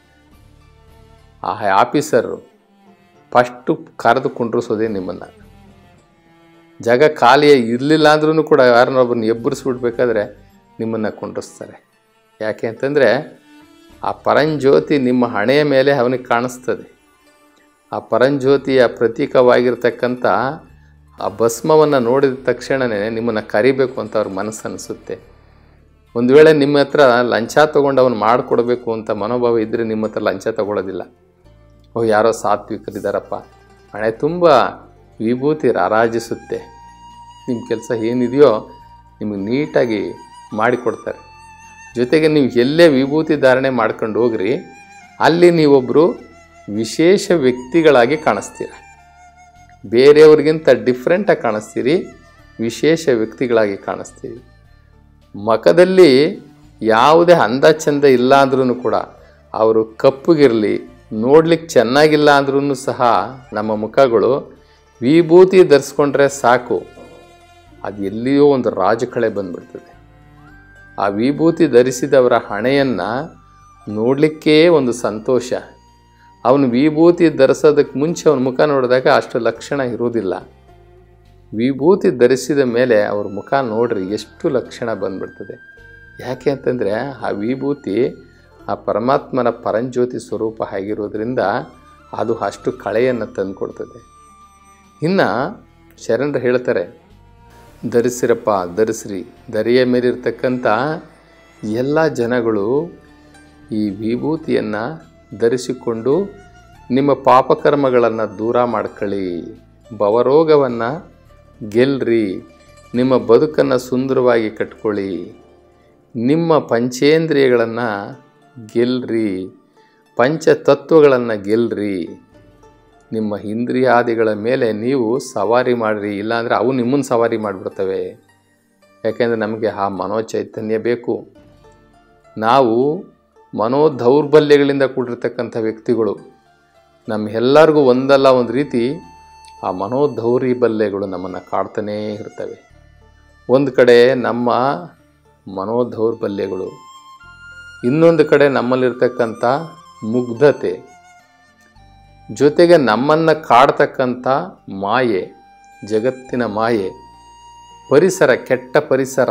ಆ ಆಫೀಸರು ಫಸ್ಟು ಕರೆದು ಕುಂಡ್ರಿಸೋದೇ ನಿಮ್ಮನ್ನು ಜಾಗ ಖಾಲಿ ಇರಲಿಲ್ಲ ಅಂದ್ರೂ ಕೂಡ ಯಾರನ್ನೊಬ್ಬರನ್ನ ಎಬ್ಬರಿಸ್ಬಿಡ್ಬೇಕಾದ್ರೆ ನಿಮ್ಮನ್ನು ಕುಂಡ್ರಿಸ್ತಾರೆ ಯಾಕೆ ಅಂತಂದರೆ ಆ ಪರಂಜ್ಯೋತಿ ನಿಮ್ಮ ಹಣೆಯ ಮೇಲೆ ಅವನಿಗೆ ಕಾಣಿಸ್ತದೆ ಆ ಪರಂಜ್ಯೋತಿಯ ಪ್ರತೀಕವಾಗಿರ್ತಕ್ಕಂಥ ಆ ಭಸ್ಮವನ್ನು ನೋಡಿದ ತಕ್ಷಣವೇ ನಿಮ್ಮನ್ನು ಕರಿಬೇಕು ಅಂತ ಅವ್ರ ಮನಸ್ಸು ಅನಿಸುತ್ತೆ ಒಂದು ವೇಳೆ ನಿಮ್ಮ ಹತ್ರ ಲಂಚ ತೊಗೊಂಡು ಅವನು ಮಾಡಿಕೊಡ್ಬೇಕು ಅಂತ ಮನೋಭಾವ ಇದ್ದರೆ ನಿಮ್ಮ ಹತ್ರ ಲಂಚ ತಗೊಳ್ಳೋದಿಲ್ಲ ಓ ಯಾರೋ ಸಾತ್ವಿಕರಿದ್ದಾರಪ್ಪ ಹಣೆ ತುಂಬ ವಿಭೂತಿ ರಾರಾಜಿಸುತ್ತೆ ನಿಮ್ಮ ಕೆಲಸ ಏನಿದೆಯೋ ನಿಮಗೆ ನೀಟಾಗಿ ಮಾಡಿಕೊಡ್ತಾರೆ ಜೊತೆಗೆ ನೀವು ಎಲ್ಲೇ ವಿಭೂತಿ ಧಾರಣೆ ಮಾಡ್ಕೊಂಡು ಹೋಗ್ರಿ ಅಲ್ಲಿ ನೀವೊಬ್ಬರು ವಿಶೇಷ ವ್ಯಕ್ತಿಗಳಾಗಿ ಕಾಣಿಸ್ತೀರ ಬೇರೆಯವ್ರಿಗಿಂತ ಡಿಫ್ರೆಂಟಾಗಿ ಕಾಣಿಸ್ತೀರಿ ವಿಶೇಷ ವ್ಯಕ್ತಿಗಳಾಗಿ ಕಾಣಿಸ್ತೀರಿ ಮುಖದಲ್ಲಿ ಯಾವುದೇ ಅಂದ ಚಂದ ಇಲ್ಲ ಅಂದ್ರೂ ಕೂಡ ಅವರು ಕಪ್ಪಗಿರಲಿ ನೋಡ್ಲಿಕ್ಕೆ ಚೆನ್ನಾಗಿಲ್ಲ ಅಂದ್ರೂ ಸಹ ನಮ್ಮ ಮುಖಗಳು ವಿಭೂತಿ ಧರಿಸ್ಕೊಂಡ್ರೆ ಸಾಕು ಅದು ಎಲ್ಲಿಯೋ ಒಂದು ರಾಜಕಳೆ ಬಂದ್ಬಿಡ್ತದೆ ಆ ವಿಭೂತಿ ಧರಿಸಿದವರ ಹಣೆಯನ್ನು ನೋಡಲಿಕ್ಕೇ ಒಂದು ಸಂತೋಷ ಅವನು ವಿಭೂತಿ ಧರಿಸೋದಕ್ಕೆ ಮುಂಚೆ ಅವನ ಮುಖ ನೋಡಿದಾಗ ಅಷ್ಟು ಲಕ್ಷಣ ಇರೋದಿಲ್ಲ ವಿಭೂತಿ ಧರಿಸಿದ ಮೇಲೆ ಅವ್ರ ಮುಖ ನೋಡ್ರಿ ಎಷ್ಟು ಲಕ್ಷಣ ಬಂದ್ಬಿಡ್ತದೆ ಯಾಕೆ ಅಂತಂದರೆ ಆ ವಿಭೂತಿ ಆ ಪರಮಾತ್ಮನ ಪರಂಜ್ಯೋತಿ ಸ್ವರೂಪ ಆಗಿರೋದ್ರಿಂದ ಅದು ಅಷ್ಟು ಕಳೆಯನ್ನು ತಂದುಕೊಡ್ತದೆ ಇನ್ನು ಶರಣರು ಹೇಳ್ತಾರೆ ಧರಿಸಿರಪ್ಪ ಧರಿಸ್ರಿ ದರಿಯ ಮೇಲಿರ್ತಕ್ಕಂಥ ಎಲ್ಲ ಜನಗಳು ಈ ವಿಭೂತಿಯನ್ನು ಧರಿಸಿಕೊಂಡು ನಿಮ್ಮ ಪಾಪಕರ್ಮಗಳನ್ನು ದೂರ ಮಾಡ್ಕೊಳ್ಳಿ ಭವರೋಗವನ್ನು ಗೆಲ್ರಿ ನಿಮ್ಮ ಬದುಕನ್ನು ಸುಂದರವಾಗಿ ಕಟ್ಕೊಳ್ಳಿ ನಿಮ್ಮ ಪಂಚೇಂದ್ರಿಯಗಳನ್ನು ಗೆಲ್ರಿ ಪಂಚತತ್ವಗಳನ್ನು ಗೆಲ್ರಿ ನಿಮ್ಮ ಇಂದ್ರಿಯಾದಿಗಳ ಮೇಲೆ ನೀವು ಸವಾರಿ ಮಾಡಿರಿ ಇಲ್ಲಾಂದರೆ ಅವು ನಿಮ್ಮನ್ನು ಸವಾರಿ ಮಾಡಿಬಿಡ್ತವೆ ಯಾಕೆಂದರೆ ನಮಗೆ ಆ ಮನೋಚೈತನ್ಯ ಬೇಕು ನಾವು ಮನೋದೌರ್ಬಲ್ಯಗಳಿಂದ ಕೂಡಿರ್ತಕ್ಕಂಥ ವ್ಯಕ್ತಿಗಳು ನಮ್ಮೆಲ್ಲರಿಗೂ ಒಂದಲ್ಲ ಒಂದು ರೀತಿ ಆ ಮನೋದೌರ್ಬಲ್ಯಗಳು ನಮ್ಮನ್ನು ಕಾಡ್ತಾನೇ ಇರ್ತವೆ ಒಂದು ಕಡೆ ನಮ್ಮ ಮನೋದೌರ್ಬಲ್ಯಗಳು ಇನ್ನೊಂದು ಕಡೆ ನಮ್ಮಲ್ಲಿರ್ತಕ್ಕಂಥ ಮುಗ್ಧತೆ ಜೊತೆಗೆ ನಮ್ಮನ್ನು ಕಾಡ್ತಕ್ಕಂಥ ಮಾಯೆ ಜಗತ್ತಿನ ಮಾಯೆ ಪರಿಸರ ಕೆಟ್ಟ ಪರಿಸರ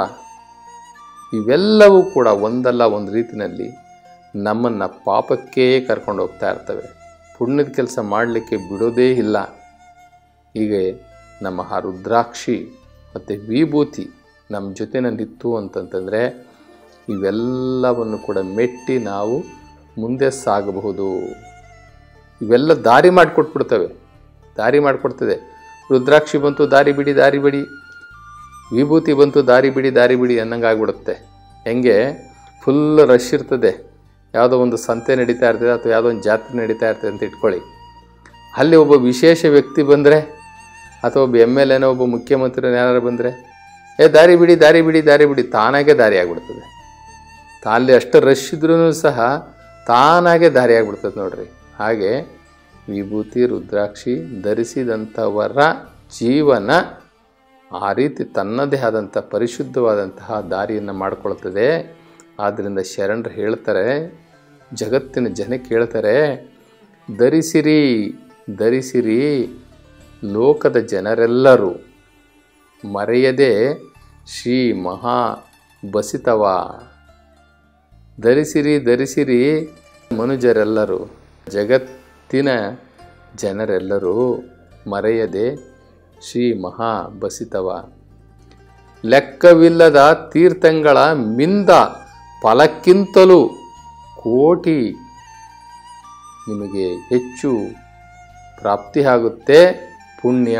ಇವೆಲ್ಲವೂ ಕೂಡ ಒಂದಲ್ಲ ಒಂದು ರೀತಿಯಲ್ಲಿ ನಮ್ಮನ್ನು ಪಾಪಕ್ಕೇ ಕರ್ಕೊಂಡು ಹೋಗ್ತಾ ಇರ್ತವೆ ಪುಣ್ಯದ ಕೆಲಸ ಮಾಡಲಿಕ್ಕೆ ಬಿಡೋದೇ ಇಲ್ಲ ಹೀಗೆ ನಮ್ಮ ಆ ರುದ್ರಾಕ್ಷಿ ಮತ್ತು ವಿಭೂತಿ ನಮ್ಮ ಜೊತೆನಲ್ಲಿತ್ತು ಅಂತಂತಂದರೆ ಇವೆಲ್ಲವನ್ನು ಕೂಡ ಮೆಟ್ಟಿ ನಾವು ಮುಂದೆ ಸಾಗಬಹುದು ಇವೆಲ್ಲ ದಾರಿ ಮಾಡಿಕೊಟ್ಬಿಡ್ತವೆ ದಾರಿ ಮಾಡಿಕೊಡ್ತದೆ ರುದ್ರಾಕ್ಷಿ ಬಂತು ದಾರಿ ಬಿಡಿ ದಾರಿ ಬಿಡಿ ವಿಭೂತಿ ಬಂತು ದಾರಿ ಬಿಡಿ ದಾರಿ ಬಿಡಿ ಅನ್ನಂಗೆ ಆಗ್ಬಿಡುತ್ತೆ ಹೆಂಗೆ ಫುಲ್ ರಶ್ ಇರ್ತದೆ ಯಾವುದೋ ಒಂದು ಸಂತೆ ನಡೀತಾ ಇರ್ತದೆ ಅಥವಾ ಯಾವುದೋ ಒಂದು ಜಾತ್ರೆ ನಡೀತಾ ಇರ್ತದೆ ಅಂತ ಇಟ್ಕೊಳ್ಳಿ ಅಲ್ಲಿ ಒಬ್ಬ ವಿಶೇಷ ವ್ಯಕ್ತಿ ಬಂದರೆ ಅಥವಾ ಒಬ್ಬ ಎಮ್ ಎಲ್ ಎನೋ ಒಬ್ಬ ಮುಖ್ಯಮಂತ್ರಿ ಯಾರು ಬಂದರೆ ಏ ದಾರಿ ಬಿಡಿ ದಾರಿ ಬಿಡಿ ದಾರಿ ಬಿಡಿ ತಾನಾಗೆ ದಾರಿ ಆಗ್ಬಿಡ್ತದೆ ಅಲ್ಲಿ ಅಷ್ಟು ರಶ್ ಇದ್ರೂ ಸಹ ತಾನಾಗೆ ದಾರಿ ಆಗ್ಬಿಡ್ತದೆ ನೋಡ್ರಿ ಹಾಗೆ ವಿಭೂತಿ ರುದ್ರಾಕ್ಷಿ ಧರಿಸಿದಂಥವರ ಜೀವನ ಆ ರೀತಿ ತನ್ನದೇ ಆದಂಥ ಪರಿಶುದ್ಧವಾದಂತಹ ದಾರಿಯನ್ನು ಮಾಡಿಕೊಳ್ತದೆ ಆದ್ದರಿಂದ ಶರಣರು ಹೇಳ್ತಾರೆ ಜಗತ್ತಿನ ಜನಕ್ಕೆ ಹೇಳ್ತಾರೆ ಧರಿಸಿರಿ ಧರಿಸಿರಿ ಲೋಕದ ಜನರೆಲ್ಲರೂ ಮರೆಯದೆ ಶ್ರೀ ಮಹಾ ಬಸಿತವ ಧರಿಸಿರಿ ಧರಿಸಿರಿ ಮನುಜರೆಲ್ಲರೂ ಜಗತ್ತಿನ ಜನರೆಲ್ಲರೂ ಮರೆಯದೆ ಶ್ರೀ ಮಹಾ ಬಸಿತವ ಲೆಕ್ಕವಿಲ್ಲದ ತೀರ್ಥಂಗಳ ಮಿಂದ ಫಲಕ್ಕಿಂತಲೂ ಕೋಟಿ ನಿಮಗೆ ಹೆಚ್ಚು ಪ್ರಾಪ್ತಿಯಾಗುತ್ತೆ ಪುಣ್ಯ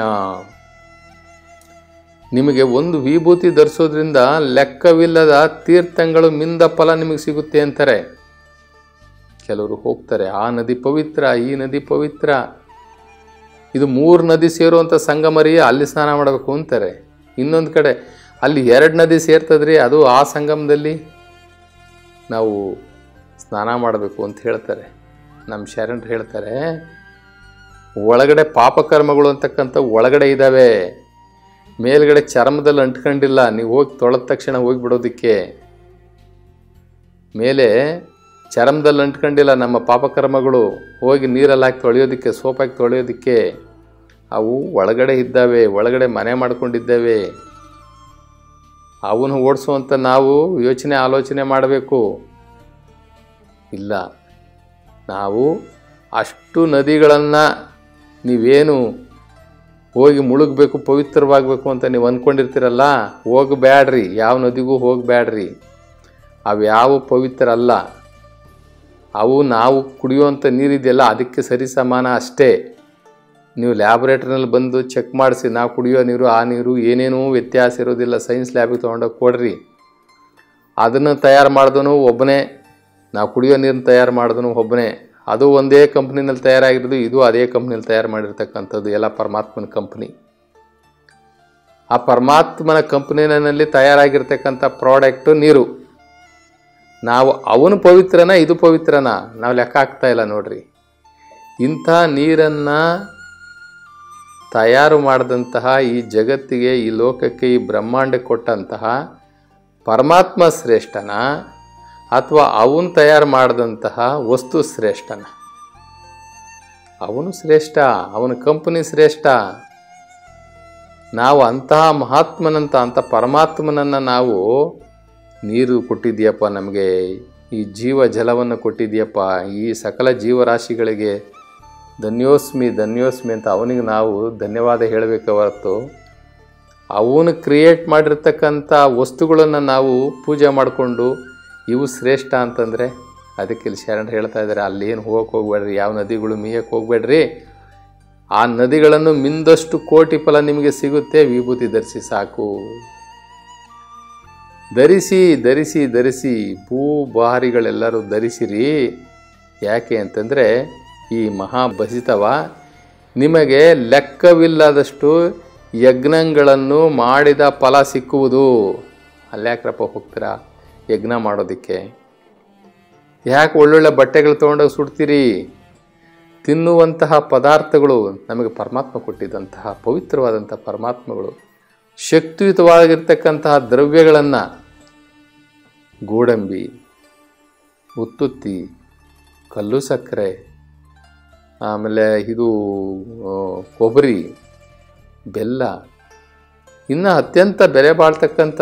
ನಿಮಗೆ ಒಂದು ವಿಭೂತಿ ಧರಿಸೋದ್ರಿಂದ ಲೆಕ್ಕವಿಲ್ಲದ ತೀರ್ಥಂಗಳು ಮಿಂದ ಫಲ ನಿಮಗೆ ಸಿಗುತ್ತೆ ಅಂತಾರೆ ಕೆಲವರು ಹೋಗ್ತಾರೆ ಆ ನದಿ ಪವಿತ್ರ ಈ ನದಿ ಪವಿತ್ರ ಇದು ಮೂರು ನದಿ ಸೇರುವಂಥ ಸಂಗಮರಿ ಅಲ್ಲಿ ಸ್ನಾನ ಮಾಡಬೇಕು ಅಂತಾರೆ ಇನ್ನೊಂದು ಕಡೆ ಅಲ್ಲಿ ಎರಡು ನದಿ ಸೇರ್ತದ್ರಿ ಅದು ಆ ಸಂಗಮದಲ್ಲಿ ನಾವು ಸ್ನಾನ ಮಾಡಬೇಕು ಅಂತ ಹೇಳ್ತಾರೆ ನಮ್ಮ ಶರಣರು ಹೇಳ್ತಾರೆ ಒಳಗಡೆ ಪಾಪಕರ್ಮಗಳು ಅಂತಕ್ಕಂಥ ಒಳಗಡೆ ಇದ್ದಾವೆ ಮೇಲ್ಗಡೆ ಚರ್ಮದಲ್ಲಿ ಅಂಟ್ಕೊಂಡಿಲ್ಲ ನೀವು ಹೋಗಿ ತೊಳೆದ ತಕ್ಷಣ ಹೋಗಿಬಿಡೋದಕ್ಕೆ ಮೇಲೆ ಚರ್ಮದಲ್ಲಿ ಅಂಟ್ಕೊಂಡಿಲ್ಲ ನಮ್ಮ ಪಾಪಕರ್ಮಗಳು ಹೋಗಿ ನೀರಲ್ಲಿ ಹಾಕಿ ತೊಳೆಯೋದಕ್ಕೆ ಸೋಪ್ ಹಾಕಿ ತೊಳೆಯೋದಕ್ಕೆ ಅವು ಒಳಗಡೆ ಇದ್ದಾವೆ ಒಳಗಡೆ ಮನೆ ಮಾಡ್ಕೊಂಡಿದ್ದಾವೆ ಅವನು ಓಡಿಸುವಂಥ ನಾವು ಯೋಚನೆ ಆಲೋಚನೆ ಮಾಡಬೇಕು ಇಲ್ಲ ನಾವು ಅಷ್ಟು ನದಿಗಳನ್ನು ನೀವೇನು ಹೋಗಿ ಮುಳುಗಬೇಕು ಪವಿತ್ರವಾಗಬೇಕು ಅಂತ ನೀವು ಅಂದ್ಕೊಂಡಿರ್ತೀರಲ್ಲ ಹೋಗಬೇಡ್ರಿ ಯಾವ ನದಿಗೂ ಹೋಗಬೇಡ್ರಿ ಅವ್ಯಾವು ಪವಿತ್ರ ಅಲ್ಲ ಅವು ನಾವು ಕುಡಿಯುವಂಥ ನೀರಿದೆಯಲ್ಲ ಅದಕ್ಕೆ ಸರಿ ಸಮಾನ ಅಷ್ಟೇ ನೀವು ಲ್ಯಾಬ್ರೇಟ್ರಿನಲ್ಲಿ ಬಂದು ಚೆಕ್ ಮಾಡಿಸಿ ನಾವು ಕುಡಿಯೋ ನೀರು ಆ ನೀರು ಏನೇನೂ ವ್ಯತ್ಯಾಸ ಇರೋದಿಲ್ಲ ಸೈನ್ಸ್ ಲ್ಯಾಬಿಗೆ ತೊಗೊಂಡೋಗಿ ಕೊಡ್ರಿ ಅದನ್ನು ತಯಾರು ಮಾಡಿದನು ಒಬ್ಬನೇ ನಾವು ಕುಡಿಯೋ ನೀರನ್ನ ತಯಾರು ಮಾಡಿದನು ಒಬ್ಬನೇ ಅದು ಒಂದೇ ಕಂಪ್ನಿನಲ್ಲಿ ತಯಾರಾಗಿರೋದು ಇದು ಅದೇ ಕಂಪ್ನಿಯಲ್ಲಿ ತಯಾರು ಮಾಡಿರ್ತಕ್ಕಂಥದ್ದು ಎಲ್ಲ ಪರಮಾತ್ಮನ ಕಂಪ್ನಿ ಆ ಪರಮಾತ್ಮನ ಕಂಪ್ನಿನಲ್ಲಿ ತಯಾರಾಗಿರ್ತಕ್ಕಂಥ ಪ್ರಾಡಕ್ಟು ನೀರು ನಾವು ಅವನು ಪವಿತ್ರನ ಇದು ಪವಿತ್ರನ ನಾವು ಲೆಕ್ಕ ಹಾಕ್ತಾ ಇಲ್ಲ ನೋಡ್ರಿ ಇಂಥ ನೀರನ್ನು ತಯಾರು ಮಾಡಿದಂತಹ ಈ ಜಗತ್ತಿಗೆ ಈ ಲೋಕಕ್ಕೆ ಈ ಬ್ರಹ್ಮಾಂಡಕ್ಕೆ ಕೊಟ್ಟಂತಹ ಪರಮಾತ್ಮ ಶ್ರೇಷ್ಠನ ಅಥವಾ ಅವನು ತಯಾರು ಮಾಡಿದಂತಹ ವಸ್ತು ಶ್ರೇಷ್ಠನ ಅವನು ಶ್ರೇಷ್ಠ ಅವನ ಕಂಪನಿ ಶ್ರೇಷ್ಠ ನಾವು ಅಂತಹ ಮಹಾತ್ಮನಂತ ಅಂಥ ಪರಮಾತ್ಮನನ್ನು ನಾವು ನೀರು ಕೊಟ್ಟಿದ್ದೀಯಪ್ಪ ನಮಗೆ ಈ ಜೀವ ಜಲವನ್ನು ಕೊಟ್ಟಿದ್ದೀಯಪ್ಪ ಈ ಸಕಲ ಜೀವರಾಶಿಗಳಿಗೆ ಧನ್ಯೋಸ್ಮಿ ಧನ್ಯೋಸ್ಮಿ ಅಂತ ಅವನಿಗೆ ನಾವು ಧನ್ಯವಾದ ಹೇಳಬೇಕು ಹೊರತು ಅವನು ಕ್ರಿಯೇಟ್ ಮಾಡಿರ್ತಕ್ಕಂಥ ವಸ್ತುಗಳನ್ನು ನಾವು ಪೂಜೆ ಮಾಡಿಕೊಂಡು ಇವು ಶ್ರೇಷ್ಠ ಅಂತಂದರೆ ಅದಕ್ಕೆ ಇಲ್ಲಿ ಶರಣರು ಹೇಳ್ತಾ ಇದ್ದಾರೆ ಅಲ್ಲೇನು ಹೋಗಕ್ಕೆ ಹೋಗ್ಬೇಡ್ರಿ ಯಾವ ನದಿಗಳು ಮೀಯಕ್ಕೆ ಹೋಗ್ಬೇಡ್ರಿ ಆ ನದಿಗಳನ್ನು ಮಿಂದಷ್ಟು ಕೋಟಿ ಫಲ ನಿಮಗೆ ಸಿಗುತ್ತೆ ವಿಭೂತಿ ಧರಿಸಿ ಸಾಕು ಧರಿಸಿ ಧರಿಸಿ ಧರಿಸಿ ಭೂಭಾರಿಗಳೆಲ್ಲರೂ ಧರಿಸಿರಿ ಯಾಕೆ ಅಂತಂದರೆ ಈ ಮಹಾಭಸಿತವ ನಿಮಗೆ ಲೆಕ್ಕವಿಲ್ಲದಷ್ಟು ಯಜ್ಞಗಳನ್ನು ಮಾಡಿದ ಫಲ ಸಿಕ್ಕುವುದು ಅಲ್ಯಾಕ್ರಪ್ಪ ಹೋಗ್ತೀರಾ ಯಜ್ಞ ಮಾಡೋದಕ್ಕೆ ಯಾಕೆ ಒಳ್ಳೊಳ್ಳೆ ಬಟ್ಟೆಗಳು ತೊಗೊಂಡೋಗಿ ಸುಡ್ತೀರಿ ತಿನ್ನುವಂತಹ ಪದಾರ್ಥಗಳು ನಮಗೆ ಪರಮಾತ್ಮ ಕೊಟ್ಟಿದ್ದಂತಹ ಪವಿತ್ರವಾದಂಥ ಪರಮಾತ್ಮಗಳು ಶಕ್ತಿಯುತವಾಗಿರ್ತಕ್ಕಂತಹ ದ್ರವ್ಯಗಳನ್ನು ಗೋಡಂಬಿ ಉತ್ತುತ್ತಿ ಕಲ್ಲು ಸಕ್ಕರೆ ಆಮೇಲೆ ಇದು ಆ, ಕೊಬ್ಬರಿ ಬೆಲ್ಲ ಇನ್ನು ಅತ್ಯಂತ ಬೆಲೆ ಬಾಳ್ತಕ್ಕಂಥ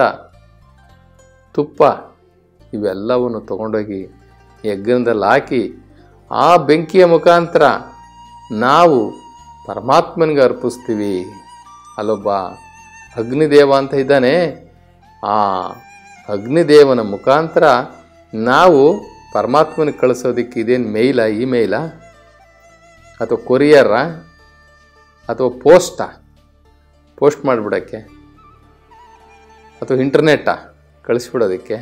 ತುಪ್ಪ ಇವೆಲ್ಲವನ್ನು ತಗೊಂಡೋಗಿ ಯಜ್ಞದಲ್ಲಿ ಹಾಕಿ ಆ ಬೆಂಕಿಯ ಮುಖಾಂತರ ನಾವು ಪರಮಾತ್ಮನಿಗೆ ಅರ್ಪಿಸ್ತೀವಿ ಅಲ್ಲೊಬ್ಬ ಅಗ್ನಿದೇವ ಅಂತ ಇದ್ದಾನೆ ಆ ಅಗ್ನಿದೇವನ ಮುಖಾಂತರ ನಾವು ಪರಮಾತ್ಮನಿಗೆ ಕಳಿಸೋದಕ್ಕೆ ಇದೇನು ಮೇಯ್ಲ ಇಮೇಯ್ಲಾ ಅಥವಾ ಕೊರಿಯರಾ ಅಥವಾ ಪೋಸ್ಟಾ ಪೋಸ್ಟ್ ಮಾಡಿಬಿಡೋಕ್ಕೆ ಅಥವಾ ಇಂಟರ್ನೆಟ್ಟಾ ಕಳಿಸ್ಬಿಡೋದಕ್ಕೆ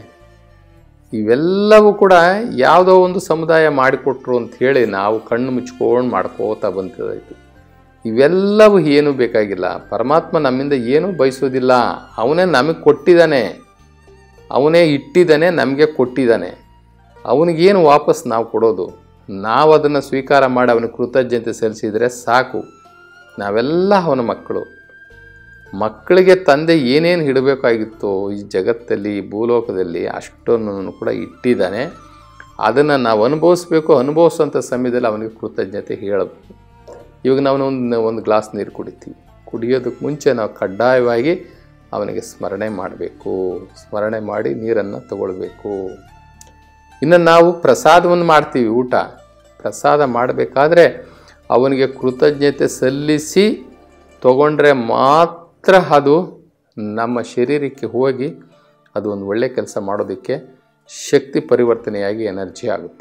ಇವೆಲ್ಲವೂ ಕೂಡ ಯಾವುದೋ ಒಂದು ಸಮುದಾಯ ಮಾಡಿಕೊಟ್ರು ಅಂತ ಹೇಳಿ ನಾವು ಕಣ್ಣು ಮುಚ್ಕೊಂಡು ಮಾಡ್ಕೋತಾ ಬಂದಿದ್ದಾಯಿತು ಇವೆಲ್ಲವೂ ಏನೂ ಬೇಕಾಗಿಲ್ಲ ಪರಮಾತ್ಮ ನಮ್ಮಿಂದ ಏನೂ ಬಯಸೋದಿಲ್ಲ ಅವನೇ ನಮಗೆ ಕೊಟ್ಟಿದ್ದಾನೆ ಅವನೇ ಇಟ್ಟಿದ್ದಾನೆ ನಮಗೆ ಕೊಟ್ಟಿದ್ದಾನೆ ಅವನಿಗೇನು ವಾಪಸ್ ನಾವು ಕೊಡೋದು ನಾವು ಅದನ್ನು ಸ್ವೀಕಾರ ಮಾಡಿ ಅವನಿಗೆ ಕೃತಜ್ಞತೆ ಸಲ್ಲಿಸಿದರೆ ಸಾಕು ನಾವೆಲ್ಲ ಅವನ ಮಕ್ಕಳು ಮಕ್ಕಳಿಗೆ ತಂದೆ ಏನೇನು ಇಡಬೇಕಾಗಿತ್ತೋ ಈ ಜಗತ್ತಲ್ಲಿ ಈ ಭೂಲೋಕದಲ್ಲಿ ಅಷ್ಟನ್ನು ಕೂಡ ಇಟ್ಟಿದ್ದಾನೆ ಅದನ್ನು ನಾವು ಅನುಭವಿಸ್ಬೇಕು ಅನುಭವಿಸುವಂಥ ಸಮಯದಲ್ಲಿ ಅವನಿಗೆ ಕೃತಜ್ಞತೆ ಹೇಳಬೇಕು ಇವಾಗ ನಾವು ಒಂದು ಒಂದು ಗ್ಲಾಸ್ ನೀರು ಕುಡಿತೀವಿ ಕುಡಿಯೋದಕ್ಕೆ ಮುಂಚೆ ನಾವು ಕಡ್ಡಾಯವಾಗಿ ಅವನಿಗೆ ಸ್ಮರಣೆ ಮಾಡಬೇಕು ಸ್ಮರಣೆ ಮಾಡಿ ನೀರನ್ನು ತಗೊಳ್ಬೇಕು ಇನ್ನು ನಾವು ಪ್ರಸಾದವನ್ನು ಮಾಡ್ತೀವಿ ಊಟ ಪ್ರಸಾದ ಮಾಡಬೇಕಾದ್ರೆ ಅವನಿಗೆ ಕೃತಜ್ಞತೆ ಸಲ್ಲಿಸಿ ತಗೊಂಡ್ರೆ ಮಾತ್ರ ಅದು ನಮ್ಮ ಶರೀರಕ್ಕೆ ಹೋಗಿ ಅದು ಒಂದು ಒಳ್ಳೆಯ ಕೆಲಸ ಮಾಡೋದಕ್ಕೆ ಶಕ್ತಿ ಪರಿವರ್ತನೆಯಾಗಿ ಎನರ್ಜಿ ಆಗುತ್ತೆ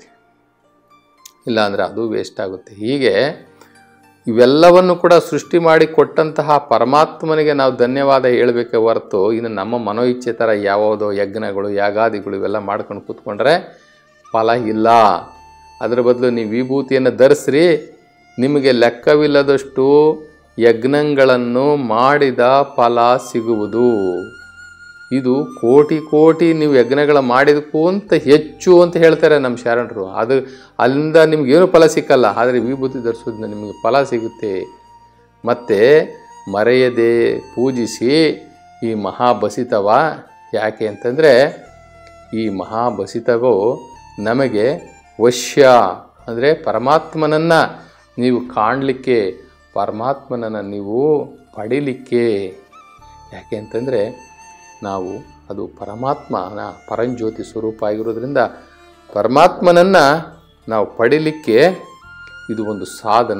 ಇಲ್ಲಾಂದರೆ ಅದು ವೇಸ್ಟ್ ಆಗುತ್ತೆ ಹೀಗೆ ಇವೆಲ್ಲವನ್ನು ಕೂಡ ಸೃಷ್ಟಿ ಮಾಡಿ ಕೊಟ್ಟಂತಹ ಪರಮಾತ್ಮನಿಗೆ ನಾವು ಧನ್ಯವಾದ ಹೇಳಬೇಕೆ ಹೊರತು ಇನ್ನು ನಮ್ಮ ಮನೋ ಇಚ್ಛೆ ಥರ ಯಾವುದೋ ಯಜ್ಞಗಳು ಯಾಗಾದಿಗಳು ಇವೆಲ್ಲ ಮಾಡ್ಕೊಂಡು ಕೂತ್ಕೊಂಡ್ರೆ ಫಲ ಇಲ್ಲ ಅದರ ಬದಲು ನೀವು ವಿಭೂತಿಯನ್ನು ಧರಿಸ್ರಿ ನಿಮಗೆ ಲೆಕ್ಕವಿಲ್ಲದಷ್ಟು ಯಜ್ಞಗಳನ್ನು ಮಾಡಿದ ಫಲ ಸಿಗುವುದು ಇದು ಕೋಟಿ ಕೋಟಿ ನೀವು ಯಜ್ಞಗಳ ಮಾಡಿದಕ್ಕೂ ಅಂತ ಹೆಚ್ಚು ಅಂತ ಹೇಳ್ತಾರೆ ನಮ್ಮ ಶರಣರು ಅದು ಅಲ್ಲಿಂದ ನಿಮ್ಗೇನು ಫಲ ಸಿಕ್ಕಲ್ಲ ಆದರೆ ವಿಭೂತಿ ಧರಿಸೋದ್ರಿಂದ ನಿಮಗೆ ಫಲ ಸಿಗುತ್ತೆ ಮತ್ತು ಮರೆಯದೆ ಪೂಜಿಸಿ ಈ ಮಹಾಬಸಿತವ ಯಾಕೆ ಅಂತಂದರೆ ಈ ಮಹಾಬಸಿತವು ನಮಗೆ ವಶ್ಯ ಅಂದರೆ ಪರಮಾತ್ಮನನ್ನು ನೀವು ಕಾಣಲಿಕ್ಕೆ ಪರಮಾತ್ಮನನ್ನು ನೀವು ಪಡಿಲಿಕ್ಕೆ ಯಾಕೆ ಅಂತಂದರೆ ನಾವು ಅದು ಪರಮಾತ್ಮನ ಪರಂಜ್ಯೋತಿ ಸ್ವರೂಪ ಆಗಿರೋದ್ರಿಂದ ಪರಮಾತ್ಮನನ್ನು ನಾವು ಪಡಿಲಿಕ್ಕೆ ಇದು ಒಂದು ಸಾಧನ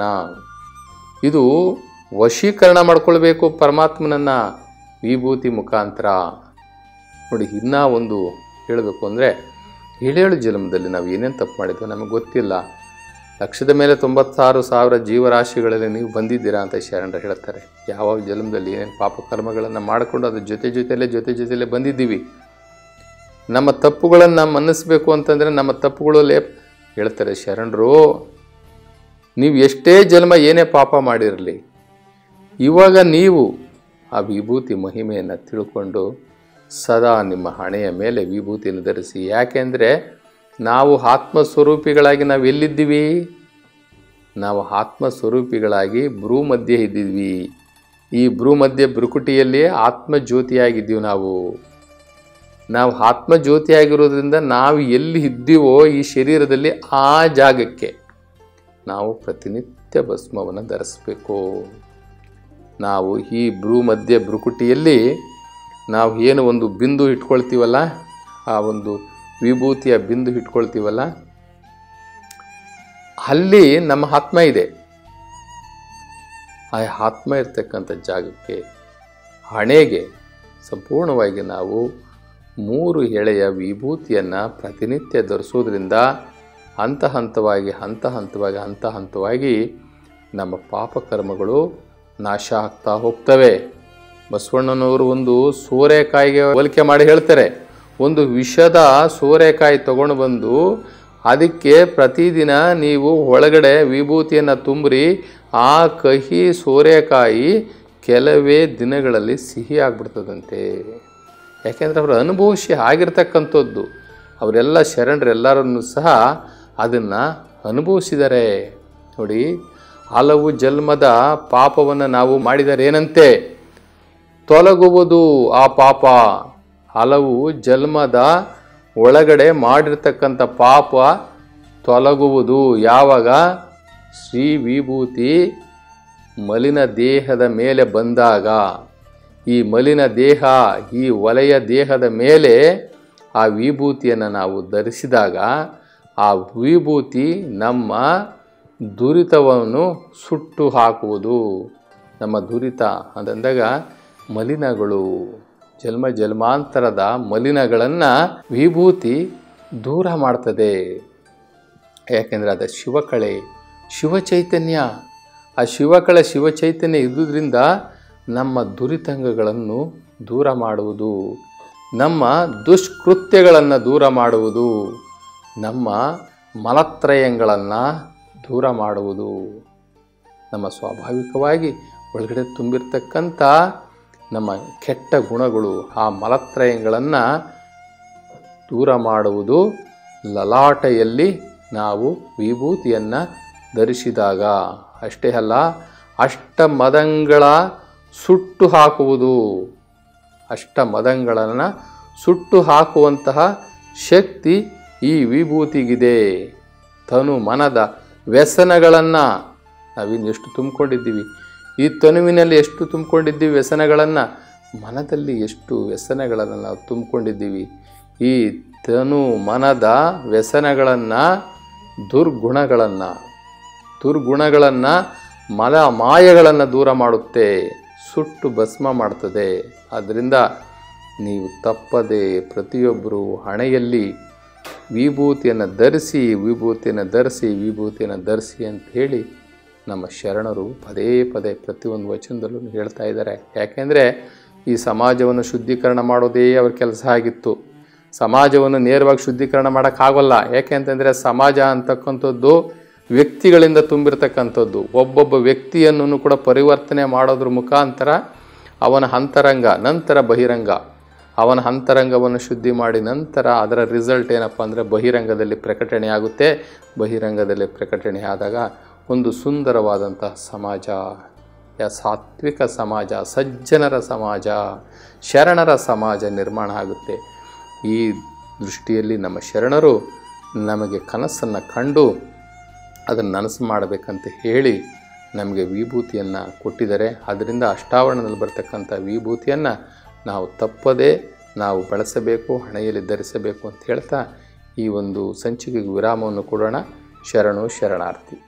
ಇದು ವಶೀಕರಣ ಮಾಡ್ಕೊಳ್ಬೇಕು ಪರಮಾತ್ಮನನ್ನು ವಿಭೂತಿ ಮುಖಾಂತರ ನೋಡಿ ಇನ್ನೂ ಒಂದು ಹೇಳಬೇಕು ಅಂದರೆ ಏಳೇಳು ಜನ್ಮದಲ್ಲಿ ನಾವು ಏನೇನು ತಪ್ಪು ಮಾಡಿದ್ವಿ ನಮಗೆ ಗೊತ್ತಿಲ್ಲ ಲಕ್ಷದ ಮೇಲೆ ತೊಂಬತ್ತಾರು ಸಾವಿರ ಜೀವರಾಶಿಗಳಲ್ಲಿ ನೀವು ಬಂದಿದ್ದೀರಾ ಅಂತ ಶರಣರು ಹೇಳ್ತಾರೆ ಯಾವ ಜನ್ಮದಲ್ಲಿ ಏನೇನು ಪಾಪ ಕರ್ಮಗಳನ್ನು ಮಾಡಿಕೊಂಡು ಅದ್ರ ಜೊತೆ ಜೊತೆಯಲ್ಲೇ ಜೊತೆ ಜೊತೆಯಲ್ಲೇ ಬಂದಿದ್ದೀವಿ ನಮ್ಮ ತಪ್ಪುಗಳನ್ನು ಮನ್ನಿಸ್ಬೇಕು ಅಂತಂದರೆ ನಮ್ಮ ತಪ್ಪುಗಳಲ್ಲಿ ಹೇಳ್ತಾರೆ ಶರಣರು ನೀವು ಎಷ್ಟೇ ಜನ್ಮ ಏನೇ ಪಾಪ ಮಾಡಿರಲಿ ಇವಾಗ ನೀವು ಆ ವಿಭೂತಿ ಮಹಿಮೆಯನ್ನು ತಿಳ್ಕೊಂಡು ಸದಾ ನಿಮ್ಮ ಹಣೆಯ ಮೇಲೆ ವಿಭೂತಿಯನ್ನು ಧರಿಸಿ ಯಾಕೆಂದರೆ ನಾವು ಆತ್ಮಸ್ವರೂಪಿಗಳಾಗಿ ನಾವು ಎಲ್ಲಿದ್ದೀವಿ ನಾವು ಆತ್ಮಸ್ವರೂಪಿಗಳಾಗಿ ಭ್ರೂ ಮಧ್ಯೆ ಇದ್ದಿದ್ವಿ ಈ ಭ್ರೂ ಮಧ್ಯೆ ಭ್ರುಕುಟಿಯಲ್ಲಿ ಆತ್ಮಜ್ಯೋತಿಯಾಗಿದ್ದೀವಿ ನಾವು ನಾವು ಆತ್ಮಜ್ಯೋತಿಯಾಗಿರೋದ್ರಿಂದ ನಾವು ಎಲ್ಲಿ ಇದ್ದೀವೋ ಈ ಶರೀರದಲ್ಲಿ ಆ ಜಾಗಕ್ಕೆ ನಾವು ಪ್ರತಿನಿತ್ಯ ಭಸ್ಮವನ್ನು ಧರಿಸ್ಬೇಕು ನಾವು ಈ ಭ್ರೂ ಮಧ್ಯೆ ಭ್ರುಕುಟಿಯಲ್ಲಿ ನಾವು ಏನು ಒಂದು ಬಿಂದು ಇಟ್ಕೊಳ್ತೀವಲ್ಲ ಆ ಒಂದು ವಿಭೂತಿಯ ಬಿಂದು ಇಟ್ಕೊಳ್ತೀವಲ್ಲ ಅಲ್ಲಿ ನಮ್ಮ ಆತ್ಮ ಇದೆ ಆ ಆತ್ಮ ಇರ್ತಕ್ಕಂಥ ಜಾಗಕ್ಕೆ ಹಣೆಗೆ ಸಂಪೂರ್ಣವಾಗಿ ನಾವು ಮೂರು ಎಳೆಯ ವಿಭೂತಿಯನ್ನು ಪ್ರತಿನಿತ್ಯ ಧರಿಸೋದ್ರಿಂದ ಹಂತ ಹಂತವಾಗಿ ಹಂತ ಹಂತವಾಗಿ ಹಂತ ಹಂತವಾಗಿ ನಮ್ಮ ಪಾಪಕರ್ಮಗಳು ನಾಶ ಆಗ್ತಾ ಹೋಗ್ತವೆ ಬಸವಣ್ಣನವರು ಒಂದು ಸೋರೆಕಾಯಿಗೆ ಹೋಲಿಕೆ ಮಾಡಿ ಹೇಳ್ತಾರೆ ಒಂದು ವಿಷದ ಸೋರೆಕಾಯಿ ತಗೊಂಡು ಬಂದು ಅದಕ್ಕೆ ಪ್ರತಿದಿನ ನೀವು ಒಳಗಡೆ ವಿಭೂತಿಯನ್ನು ತುಂಬ್ರಿ ಆ ಕಹಿ ಸೋರೆಕಾಯಿ ಕೆಲವೇ ದಿನಗಳಲ್ಲಿ ಸಿಹಿ ಆಗ್ಬಿಡ್ತದಂತೆ ಯಾಕೆಂದರೆ ಅವರು ಅನುಭವಿಸಿ ಆಗಿರ್ತಕ್ಕಂಥದ್ದು ಅವರೆಲ್ಲ ಶರಣರೆಲ್ಲರನ್ನು ಸಹ ಅದನ್ನು ಅನುಭವಿಸಿದ್ದಾರೆ ನೋಡಿ ಹಲವು ಜನ್ಮದ ಪಾಪವನ್ನು ನಾವು ಮಾಡಿದರೆ ಏನಂತೆ ತೊಲಗುವುದು ಆ ಪಾಪ ಹಲವು ಜನ್ಮದ ಒಳಗಡೆ ಮಾಡಿರ್ತಕ್ಕಂಥ ಪಾಪ ತೊಲಗುವುದು ಯಾವಾಗ ಶ್ರೀ ವಿಭೂತಿ ಮಲಿನ ದೇಹದ ಮೇಲೆ ಬಂದಾಗ ಈ ಮಲಿನ ದೇಹ ಈ ವಲಯ ದೇಹದ ಮೇಲೆ ಆ ವಿಭೂತಿಯನ್ನು ನಾವು ಧರಿಸಿದಾಗ ಆ ವಿಭೂತಿ ನಮ್ಮ ದುರಿತವನ್ನು ಸುಟ್ಟು ಹಾಕುವುದು ನಮ್ಮ ದುರಿತ ಅಂತಂದಾಗ ಮಲಿನಗಳು ಜನ್ಮ ಜನ್ಮಾಂತರದ ಮಲಿನಗಳನ್ನು ವಿಭೂತಿ ದೂರ ಮಾಡ್ತದೆ ಯಾಕೆಂದರೆ ಅದು ಶಿವಕಳೆ ಶಿವಚೈತನ್ಯ ಆ ಶಿವಕಳೆ ಶಿವಚೈತನ್ಯ ಇದ್ದುದರಿಂದ ನಮ್ಮ ದುರಿತಂಗಗಳನ್ನು ದೂರ ಮಾಡುವುದು ನಮ್ಮ ದುಷ್ಕೃತ್ಯಗಳನ್ನು ದೂರ ಮಾಡುವುದು ನಮ್ಮ ಮಲತ್ರಯಗಳನ್ನು ದೂರ ಮಾಡುವುದು ನಮ್ಮ ಸ್ವಾಭಾವಿಕವಾಗಿ ಒಳಗಡೆ ತುಂಬಿರ್ತಕ್ಕಂಥ ನಮ್ಮ ಕೆಟ್ಟ ಗುಣಗಳು ಆ ಮಲತ್ರಯಗಳನ್ನು ದೂರ ಮಾಡುವುದು ಲಲಾಟೆಯಲ್ಲಿ ನಾವು ವಿಭೂತಿಯನ್ನು ಧರಿಸಿದಾಗ ಅಷ್ಟೇ ಅಲ್ಲ ಅಷ್ಟ ಮದಂಗಳ ಸುಟ್ಟು ಹಾಕುವುದು ಅಷ್ಟ ಮದಂಗಳನ್ನು ಸುಟ್ಟು ಹಾಕುವಂತಹ ಶಕ್ತಿ ಈ ವಿಭೂತಿಗಿದೆ ತನು ಮನದ ವ್ಯಸನಗಳನ್ನು ನಾವಿನ್ನು ಎಷ್ಟು ತುಂಬಿಕೊಂಡಿದ್ದೀವಿ ಈ ತನುವಿನಲ್ಲಿ ಎಷ್ಟು ತುಂಬಿಕೊಂಡಿದ್ದೀವಿ ವ್ಯಸನಗಳನ್ನು ಮನದಲ್ಲಿ ಎಷ್ಟು ವ್ಯಸನಗಳನ್ನು ನಾವು ತುಂಬಿಕೊಂಡಿದ್ದೀವಿ ಈ ತನು ಮನದ ವ್ಯಸನಗಳನ್ನು ದುರ್ಗುಣಗಳನ್ನು ದುರ್ಗುಣಗಳನ್ನು ಮಲ ಮಾಯಗಳನ್ನು ದೂರ ಮಾಡುತ್ತೆ ಸುಟ್ಟು ಭಸ್ಮ ಮಾಡ್ತದೆ ಆದ್ದರಿಂದ ನೀವು ತಪ್ಪದೆ ಪ್ರತಿಯೊಬ್ಬರು ಹಣೆಯಲ್ಲಿ ವಿಭೂತಿಯನ್ನು ಧರಿಸಿ ವಿಭೂತಿಯನ್ನು ಧರಿಸಿ ವಿಭೂತಿಯನ್ನು ಧರಿಸಿ ಅಂತ ಹೇಳಿ ನಮ್ಮ ಶರಣರು ಪದೇ ಪದೇ ಪ್ರತಿಯೊಂದು ವಚನದಲ್ಲೂ ಹೇಳ್ತಾ ಇದ್ದಾರೆ ಯಾಕೆಂದರೆ ಈ ಸಮಾಜವನ್ನು ಶುದ್ಧೀಕರಣ ಮಾಡೋದೇ ಅವ್ರ ಕೆಲಸ ಆಗಿತ್ತು ಸಮಾಜವನ್ನು ನೇರವಾಗಿ ಶುದ್ಧೀಕರಣ ಮಾಡೋಕ್ಕಾಗಲ್ಲ ಯಾಕೆ ಅಂತಂದರೆ ಸಮಾಜ ಅಂತಕ್ಕಂಥದ್ದು ವ್ಯಕ್ತಿಗಳಿಂದ ತುಂಬಿರ್ತಕ್ಕಂಥದ್ದು ಒಬ್ಬೊಬ್ಬ ವ್ಯಕ್ತಿಯನ್ನು ಕೂಡ ಪರಿವರ್ತನೆ ಮಾಡೋದ್ರ ಮುಖಾಂತರ ಅವನ ಅಂತರಂಗ ನಂತರ ಬಹಿರಂಗ ಅವನ ಅಂತರಂಗವನ್ನು ಶುದ್ಧಿ ಮಾಡಿ ನಂತರ ಅದರ ರಿಸಲ್ಟ್ ಏನಪ್ಪ ಅಂದರೆ ಬಹಿರಂಗದಲ್ಲಿ ಪ್ರಕಟಣೆ ಆಗುತ್ತೆ ಬಹಿರಂಗದಲ್ಲಿ ಪ್ರಕಟಣೆ ಆದಾಗ ಒಂದು ಸುಂದರವಾದಂತಹ ಸಮಾಜ ಯ ಸಾತ್ವಿಕ ಸಮಾಜ ಸಜ್ಜನರ ಸಮಾಜ ಶರಣರ ಸಮಾಜ ನಿರ್ಮಾಣ ಆಗುತ್ತೆ ಈ ದೃಷ್ಟಿಯಲ್ಲಿ ನಮ್ಮ ಶರಣರು ನಮಗೆ ಕನಸನ್ನು ಕಂಡು ಅದನ್ನು ನನಸು ಮಾಡಬೇಕಂತ ಹೇಳಿ ನಮಗೆ ವಿಭೂತಿಯನ್ನು ಕೊಟ್ಟಿದ್ದಾರೆ ಅದರಿಂದ ಅಷ್ಟಾವರಣದಲ್ಲಿ ಬರ್ತಕ್ಕಂಥ ವಿಭೂತಿಯನ್ನು ನಾವು ತಪ್ಪದೇ ನಾವು ಬಳಸಬೇಕು ಹಣೆಯಲ್ಲಿ ಧರಿಸಬೇಕು ಅಂತ ಹೇಳ್ತಾ ಈ ಒಂದು ಸಂಚಿಕೆಗೆ ವಿರಾಮವನ್ನು ಕೊಡೋಣ ಶರಣು ಶರಣಾರ್ಥಿ